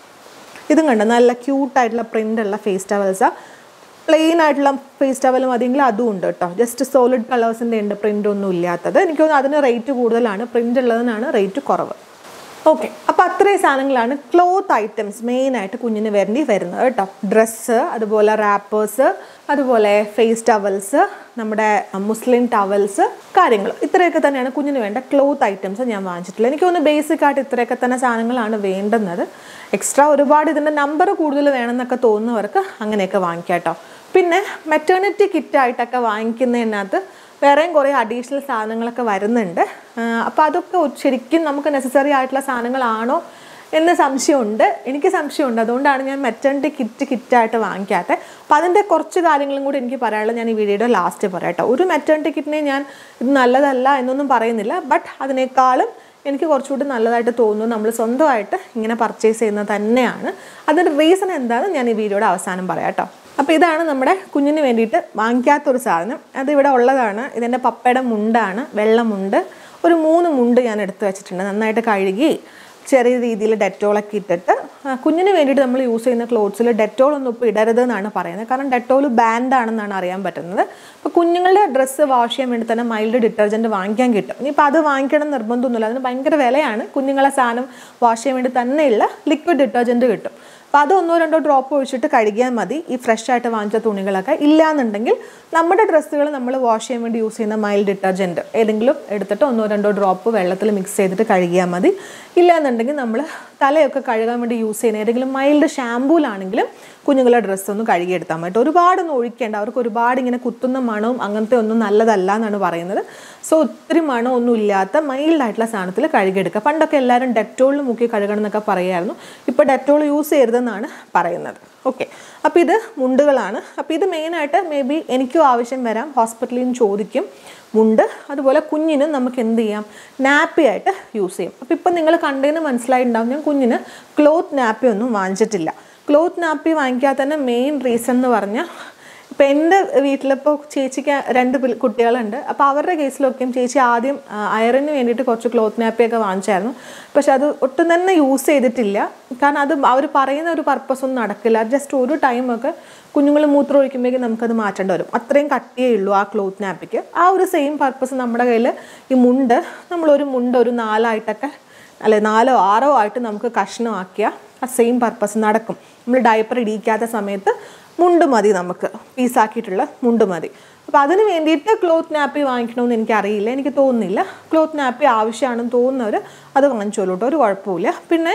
ഇതും കണ്ടോ നല്ല ക്യൂട്ടായിട്ടുള്ള പ്രിൻ്റുള്ള ഫേസ് ടവൽസാണ് പ്ലെയിൻ ആയിട്ടുള്ള ഫേസ് ടവൽ മതിയെങ്കിൽ അതും ഉണ്ട് കേട്ടോ ജസ്റ്റ് സോളിഡ് കളേഴ്സിൻ്റെ ഉണ്ട് പ്രിൻ്റ് ഒന്നും ഇല്ലാത്തത് എനിക്ക് തോന്നുന്നു അതിന് റേറ്റ് കൂടുതലാണ് പ്രിൻ്റ് ഉള്ളതിനാണ് റേറ്റ് കുറവ് ഓക്കെ അപ്പോൾ അത്രയും സാധനങ്ങളാണ് ക്ലോത്ത് ഐറ്റംസ് മെയിനായിട്ട് കുഞ്ഞിന് വേണ്ടി വരുന്നത് കേട്ടോ ഡ്രസ്സ് അതുപോലെ റാപ്പേഴ്സ് അതുപോലെ ഫേസ് ടവൽസ് നമ്മുടെ മുസ്ലിം ടവൽസ് കാര്യങ്ങൾ ഇത്രയൊക്കെ തന്നെയാണ് കുഞ്ഞിന് വേണ്ട ക്ലോത്ത് ഐറ്റംസ് ഞാൻ വാങ്ങിച്ചിട്ടുള്ളത് എനിക്ക് തോന്നുന്നു ബേസിക് ആയിട്ട് ഇത്രയൊക്കെ തന്നെ സാധനങ്ങളാണ് വേണ്ടുന്നത് എക്സ്ട്രാ ഒരുപാട് ഇതിൻ്റെ നമ്പർ കൂടുതൽ വേണമെന്നൊക്കെ തോന്നുന്നവർക്ക് അങ്ങനെയൊക്കെ വാങ്ങിക്കാം കേട്ടോ പിന്നെ മെറ്റേണിറ്റി കിറ്റായിട്ടൊക്കെ വാങ്ങിക്കുന്നതിനകത്ത് വേറെയും കുറേ അഡീഷണൽ സാധനങ്ങളൊക്കെ വരുന്നുണ്ട് അപ്പോൾ അതൊക്കെ ശരിക്കും നമുക്ക് നെസസറി ആയിട്ടുള്ള സാധനങ്ങളാണോ എന്ന് സംശയമുണ്ട് എനിക്ക് സംശയമുണ്ട് അതുകൊണ്ടാണ് ഞാൻ മെറ്റേണിറ്റി കിറ്റ് കിറ്റായിട്ട് വാങ്ങിക്കാത്തത് അപ്പോൾ അതിൻ്റെ കുറച്ച് കാര്യങ്ങളും കൂടി എനിക്ക് പറയാനുള്ളത് ഞാൻ ഈ വീഡിയോയുടെ ലാസ്റ്റ് പറയാം കേട്ടോ ഒരു മെറ്റേണിറ്റി കിറ്റിനെ ഞാൻ ഇത് നല്ലതല്ല എന്നൊന്നും പറയുന്നില്ല ബട്ട് അതിനേക്കാളും എനിക്ക് കുറച്ചുകൂടി നല്ലതായിട്ട് തോന്നുന്നു നമ്മൾ സ്വന്തമായിട്ട് ഇങ്ങനെ പർച്ചേസ് ചെയ്യുന്നത് തന്നെയാണ് അതിൻ്റെ റീസൺ എന്താണെന്ന് ഞാൻ ഈ വീഡിയോയുടെ അവസാനം പറയാം കേട്ടോ അപ്പോൾ ഇതാണ് നമ്മുടെ കുഞ്ഞിന് വേണ്ടിയിട്ട് വാങ്ങിക്കാത്തൊരു സാധനം അത് ഇവിടെ ഉള്ളതാണ് ഇതിൻ്റെ പപ്പയുടെ മുണ്ടാണ് വെള്ളമുണ്ട് ഒരു മൂന്ന് മുണ്ട് ഞാൻ എടുത്ത് വെച്ചിട്ടുണ്ട് നന്നായിട്ട് കഴുകി ചെറിയ രീതിയിൽ ഡെറ്റോളൊക്കെ ഇട്ടിട്ട് കുഞ്ഞിന് വേണ്ടിയിട്ട് നമ്മൾ യൂസ് ചെയ്യുന്ന ക്ലോത്ത്സിൽ ഡെറ്റോൾ ഒന്നും ഇപ്പോൾ ഇടരുത് എന്നാണ് പറയുന്നത് കാരണം ഡെറ്റോൾ ബാൻഡ് ആണെന്നാണ് അറിയാൻ പറ്റുന്നത് അപ്പോൾ കുഞ്ഞുങ്ങളുടെ ഡ്രസ്സ് വാഷ് ചെയ്യാൻ വേണ്ടി തന്നെ മൈൽഡ് ഡിറ്റർജൻറ്റ് വാങ്ങിക്കാൻ കിട്ടും ഇനിയിപ്പോൾ അത് വാങ്ങിക്കണം നിർബന്ധമൊന്നുമില്ല അതിന് ഭയങ്കര വിലയാണ് കുഞ്ഞുങ്ങളെ സാധനം വാഷ് ചെയ്യാൻ വേണ്ടി തന്നെയുള്ള ലിക്വിഡ് ഡിറ്റർജൻറ്റ് കിട്ടും അപ്പോൾ അത് ഒന്നോ രണ്ടോ ഡ്രോപ്പ് ഒഴിച്ചിട്ട് കഴുകിയാൽ മതി ഈ ഫ്രഷ് ആയിട്ട് വാങ്ങിച്ച തുണികളൊക്കെ ഇല്ലാന്നുണ്ടെങ്കിൽ നമ്മുടെ ഡ്രസ്സുകൾ നമ്മൾ വാഷ് ചെയ്യാൻ വേണ്ടി യൂസ് ചെയ്യുന്ന മൈൽഡ് ഡിറ്റർജൻറ്റ് ഏതെങ്കിലും എടുത്തിട്ട് ഒന്നോ രണ്ടോ ഡ്രോപ്പ് വെള്ളത്തിൽ മിക്സ് ചെയ്തിട്ട് കഴുകിയാൽ മതി ഇല്ലാന്നുണ്ടെങ്കിൽ നമ്മൾ തലയൊക്കെ കഴുകാൻ വേണ്ടി യൂസ് ചെയ്യുന്ന ഏതെങ്കിലും മൈൽഡ് ഷാമ്പൂലാണെങ്കിലും കുഞ്ഞുങ്ങളുടെ ഡ്രസ്സ് ഒന്ന് കഴുകിയെടുത്താൽ മതി ഒരുപാടൊന്നും ഒഴിക്കേണ്ട അവർക്ക് ഒരുപാട് ഇങ്ങനെ കുത്തുന്ന മണവും അങ്ങനത്തെ ഒന്നും നല്ലതല്ല എന്നാണ് പറയുന്നത് സോ ഒത്തിരി മണമൊന്നും ഇല്ലാത്ത മൈൽഡായിട്ടുള്ള സാധനത്തിൽ കഴുകിയെടുക്കുക പണ്ടൊക്കെ എല്ലാവരും ഡെറ്റോളിൽ മുക്കി കഴുകണം എന്നൊക്കെ പറയുമായിരുന്നു ഇപ്പോൾ ഡെറ്റോൾ യൂസ് ചെയ്യരുതെന്നാണ് പറയുന്നത് ഓക്കെ അപ്പോൾ ഇത് മുണ്ടുകളാണ് അപ്പോൾ ഇത് മെയിനായിട്ട് മേ ബി എനിക്കും ആവശ്യം വരാം ഹോസ്പിറ്റലിൽ നിന്ന് ചോദിക്കും മുണ്ട് അതുപോലെ കുഞ്ഞിനും നമുക്ക് എന്ത് ചെയ്യാം നാപ്പി ആയിട്ട് യൂസ് ചെയ്യും അപ്പോൾ ഇപ്പം നിങ്ങൾ കണ്ടതിന് മനസ്സിലായിട്ടുണ്ടാവും ഞാൻ കുഞ്ഞിന് ക്ലോത്ത് നാപ്പി ഒന്നും വാങ്ങിച്ചിട്ടില്ല ക്ലോത്ത് നാപ്പി വാങ്ങിക്കാതെ തന്നെ മെയിൻ റീസൺ എന്ന് പറഞ്ഞാൽ ഇപ്പം എൻ്റെ വീട്ടിലിപ്പോൾ ചേച്ചിക്ക് രണ്ട് പിൾ- കുട്ടികളുണ്ട് അപ്പോൾ അവരുടെ കേസിലൊക്കെയും ചേച്ചി ആദ്യം ആ, അയറിന് വേണ്ടിയിട്ട് കുറച്ച് ക്ലോത്ത് നാപ്പിയൊക്കെ വാങ്ങിച്ചായിരുന്നു പക്ഷെ അത് ഒട്ടും തന്നെ യൂസ് ചെയ്തിട്ടില്ല കാരണം അത് അവർ പറയുന്ന ഒരു പർപ്പസ് ഒന്നും നടക്കില്ല ജസ്റ്റ് ഒരു ടൈമൊക്കെ കുഞ്ഞുങ്ങൾ മൂത്രം ഒഴിക്കുമ്പോഴേക്കും നമുക്കത് മാറ്റേണ്ടി വരും അത്രയും കട്ടിയേ ഉള്ളൂ ആ ക്ലോത്ത് നാപ്പിക്ക് ആ ഒരു സെയിം പർപ്പസ് നമ്മുടെ കയ്യിൽ ഈ മുണ്ട് നമ്മളൊരു മുണ്ട് ഒരു നാലായിട്ടൊക്കെ അല്ലെ നാലോ ആറോ ആയിട്ട് നമുക്ക് കഷ്ണമാക്കിയാൽ ആ സെയിം പർപ്പസ് നടക്കും നമ്മൾ ഡയപ്പർ ഇടിക്കാത്ത സമയത്ത് മുണ്ട് മതി നമുക്ക് പീസാക്കിയിട്ടുള്ള മുണ്ട് മതി അപ്പോൾ അതിന് വേണ്ടിയിട്ട് ക്ലോത്ത് നാപ്പി വാങ്ങിക്കണമെന്ന് എനിക്കറിയില്ല എനിക്ക് തോന്നുന്നില്ല ക്ലോത്ത് നാപ്പി ആവശ്യമാണെന്ന് തോന്നുന്നവർ അത് വാങ്ങിച്ചോളൂ കേട്ടോ ഒരു കുഴപ്പമില്ല പിന്നെ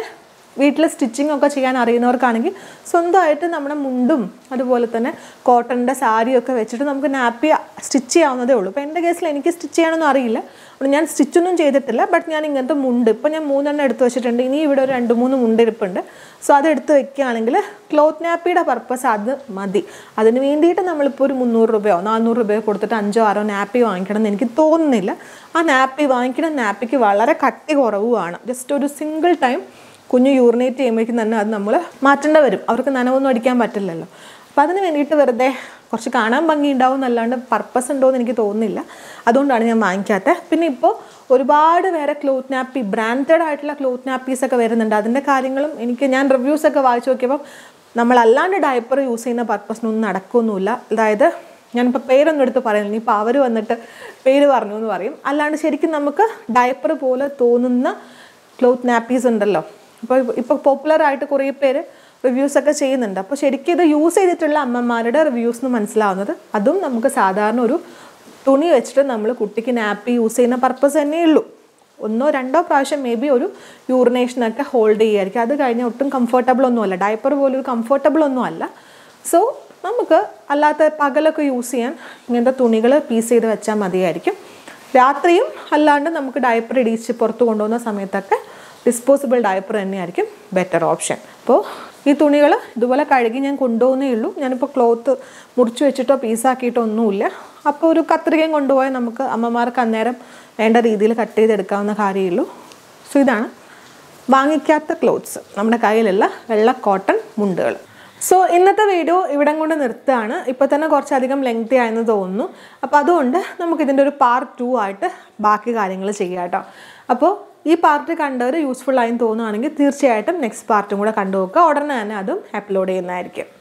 വീട്ടിൽ സ്റ്റിച്ചിങ് ഒക്കെ ചെയ്യാൻ അറിയുന്നവർക്കാണെങ്കിൽ സ്വന്തമായിട്ട് നമ്മുടെ മുണ്ടും അതുപോലെ തന്നെ കോട്ടണിൻ്റെ സാരിയൊക്കെ വെച്ചിട്ട് നമുക്ക് നാപ്പി സ്റ്റിച്ച് ചെയ്യാവുന്നതേ ഉള്ളൂ അപ്പോൾ എൻ്റെ കേസിൽ എനിക്ക് സ്റ്റിച്ച് ചെയ്യാനൊന്നും അറിയില്ല അതുകൊണ്ട് ഞാൻ സ്റ്റിച്ചൊന്നും ചെയ്തിട്ടില്ല ബട്ട് ഞാൻ ഇങ്ങനത്തെ മുണ്ട് ഇപ്പോൾ ഞാൻ മൂന്നെണ്ണം എടുത്ത് വെച്ചിട്ടുണ്ട് ഇനി ഇവിടെ ഒരു രണ്ട് മൂന്ന് മുണ്ട് ഇരിപ്പുണ്ട് സോ അത് എടുത്ത് വെക്കുകയാണെങ്കിൽ ക്ലോത്ത് നാപ്പിയുടെ പർപ്പസ് അത് മതി അതിന് വേണ്ടിയിട്ട് നമ്മളിപ്പോൾ ഒരു മുന്നൂറ് രൂപയോ നാനൂറ് രൂപയോ കൊടുത്തിട്ട് അഞ്ചോ ആറോ നാപ്പി വാങ്ങിക്കണം എന്ന് എനിക്ക് തോന്നുന്നില്ല ആ നാപ്പി വാങ്ങിക്കുന്ന നാപ്പിക്ക് വളരെ കട്ടി കുറവുമാണ് ജസ്റ്റ് ഒരു സിംഗിൾ ടൈം കുഞ്ഞ് യൂറിനേറ്റ് ചെയ്യുമ്പോഴേക്കും തന്നെ അത് നമ്മൾ മാറ്റേണ്ട വരും അവർക്ക് നനവൊന്നും അടിക്കാൻ പറ്റില്ലല്ലോ അപ്പോൾ അതിന് വേണ്ടിയിട്ട് വെറുതെ കുറച്ച് കാണാൻ ഭംഗി ഉണ്ടാവും എന്നല്ലാണ്ട് പർപ്പസ് ഉണ്ടോ എന്ന് എനിക്ക് തോന്നുന്നില്ല അതുകൊണ്ടാണ് ഞാൻ വാങ്ങിക്കാത്തത് പിന്നെ ഇപ്പോൾ ഒരുപാട് വേറെ ക്ലോത്ത് നാപ്പി ബ്രാൻഡഡ് ആയിട്ടുള്ള ക്ലോത്ത് നാപ്പീസ് ഒക്കെ വരുന്നുണ്ട് അതിൻ്റെ കാര്യങ്ങളും എനിക്ക് ഞാൻ റിവ്യൂസ് ഒക്കെ വായിച്ചു നോക്കിയപ്പോൾ നമ്മളല്ലാണ്ട് ഡയപ്പർ യൂസ് ചെയ്യുന്ന പർപ്പസിനൊന്നും നടക്കുകയൊന്നുമില്ല അതായത് ഞാനിപ്പോൾ പേരൊന്നും എടുത്ത് പറയുന്നില്ല ഇനിയിപ്പോൾ അവർ വന്നിട്ട് പേര് പറഞ്ഞു എന്ന് പറയും അല്ലാണ്ട് ശരിക്കും നമുക്ക് ഡയപ്പർ പോലെ തോന്നുന്ന ക്ലോത്ത് നാപ്പീസ് ഉണ്ടല്ലോ അപ്പോൾ ഇപ്പോൾ പോപ്പുലർ ആയിട്ട് കുറേ പേര് റിവ്യൂസ് ഒക്കെ ചെയ്യുന്നുണ്ട് അപ്പോൾ ശരിക്കും ഇത് യൂസ് ചെയ്തിട്ടുള്ള അമ്മമാരുടെ റിവ്യൂസ് എന്ന് മനസ്സിലാവുന്നത് അതും നമുക്ക് സാധാരണ ഒരു തുണി വെച്ചിട്ട് നമ്മൾ കുട്ടിക്ക് നാപ്പി യൂസ് ചെയ്യുന്ന പർപ്പസ് തന്നെയേ ഉള്ളൂ ഒന്നോ രണ്ടോ പ്രാവശ്യം മേ ബി ഒരു യൂറിനേഷനൊക്കെ ഹോൾഡ് ചെയ്യുമായിരിക്കും അത് കഴിഞ്ഞാൽ ഒട്ടും കംഫർട്ടബിൾ ഒന്നുമല്ല ഡയപ്പർ പോലൊരു കംഫർട്ടബിൾ ഒന്നും അല്ല സോ നമുക്ക് അല്ലാത്ത പകലൊക്കെ യൂസ് ചെയ്യാൻ ഇങ്ങനത്തെ തുണികൾ പീസ് ചെയ്ത് വെച്ചാൽ മതിയായിരിക്കും രാത്രിയും അല്ലാണ്ട് നമുക്ക് ഡയപ്പർ ഇടിച്ച് പുറത്ത് കൊണ്ടുപോകുന്ന സമയത്തൊക്കെ ഡിസ്പോസിബിൾ ഡയപ്പർ തന്നെയായിരിക്കും ബെറ്റർ ഓപ്ഷൻ അപ്പോൾ ഈ തുണികൾ ഇതുപോലെ കഴുകി ഞാൻ കൊണ്ടുപോകുന്നേ ഉള്ളൂ ഞാനിപ്പോൾ ക്ലോത്ത് മുറിച്ച് വെച്ചിട്ടോ പീസാക്കിയിട്ടോ ഒന്നുമില്ല അപ്പോൾ ഒരു കത്രികയും കൊണ്ടുപോയാൽ നമുക്ക് അമ്മമാർക്ക് അന്നേരം വേണ്ട രീതിയിൽ കട്ട് ചെയ്തെടുക്കാവുന്ന കാര്യമുള്ളൂ സോ ഇതാണ് വാങ്ങിക്കാത്ത ക്ലോത്ത്സ് നമ്മുടെ കയ്യിലുള്ള വെള്ള കോട്ടൺ മുണ്ടുകൾ സോ ഇന്നത്തെ വീഡിയോ ഇവിടം കൊണ്ട് നിർത്തുകയാണ് ഇപ്പോൾ തന്നെ കുറച്ചധികം ലെങ്തി ആയെന്ന് തോന്നുന്നു അപ്പോൾ അതുകൊണ്ട് നമുക്കിതിൻ്റെ ഒരു പാർട്ട് ടു ആയിട്ട് ബാക്കി കാര്യങ്ങൾ ചെയ്യാം കേട്ടോ അപ്പോൾ ഈ പാർട്ട് കണ്ടവർ യൂസ്ഫുൾ ആയി തോന്നുകയാണെങ്കിൽ തീർച്ചയായിട്ടും നെക്സ്റ്റ് പാർട്ടും കൂടെ കണ്ടു നോക്കുക ഉടനെ തന്നെ അതും അപ്ലോഡ് ചെയ്യുന്നതായിരിക്കും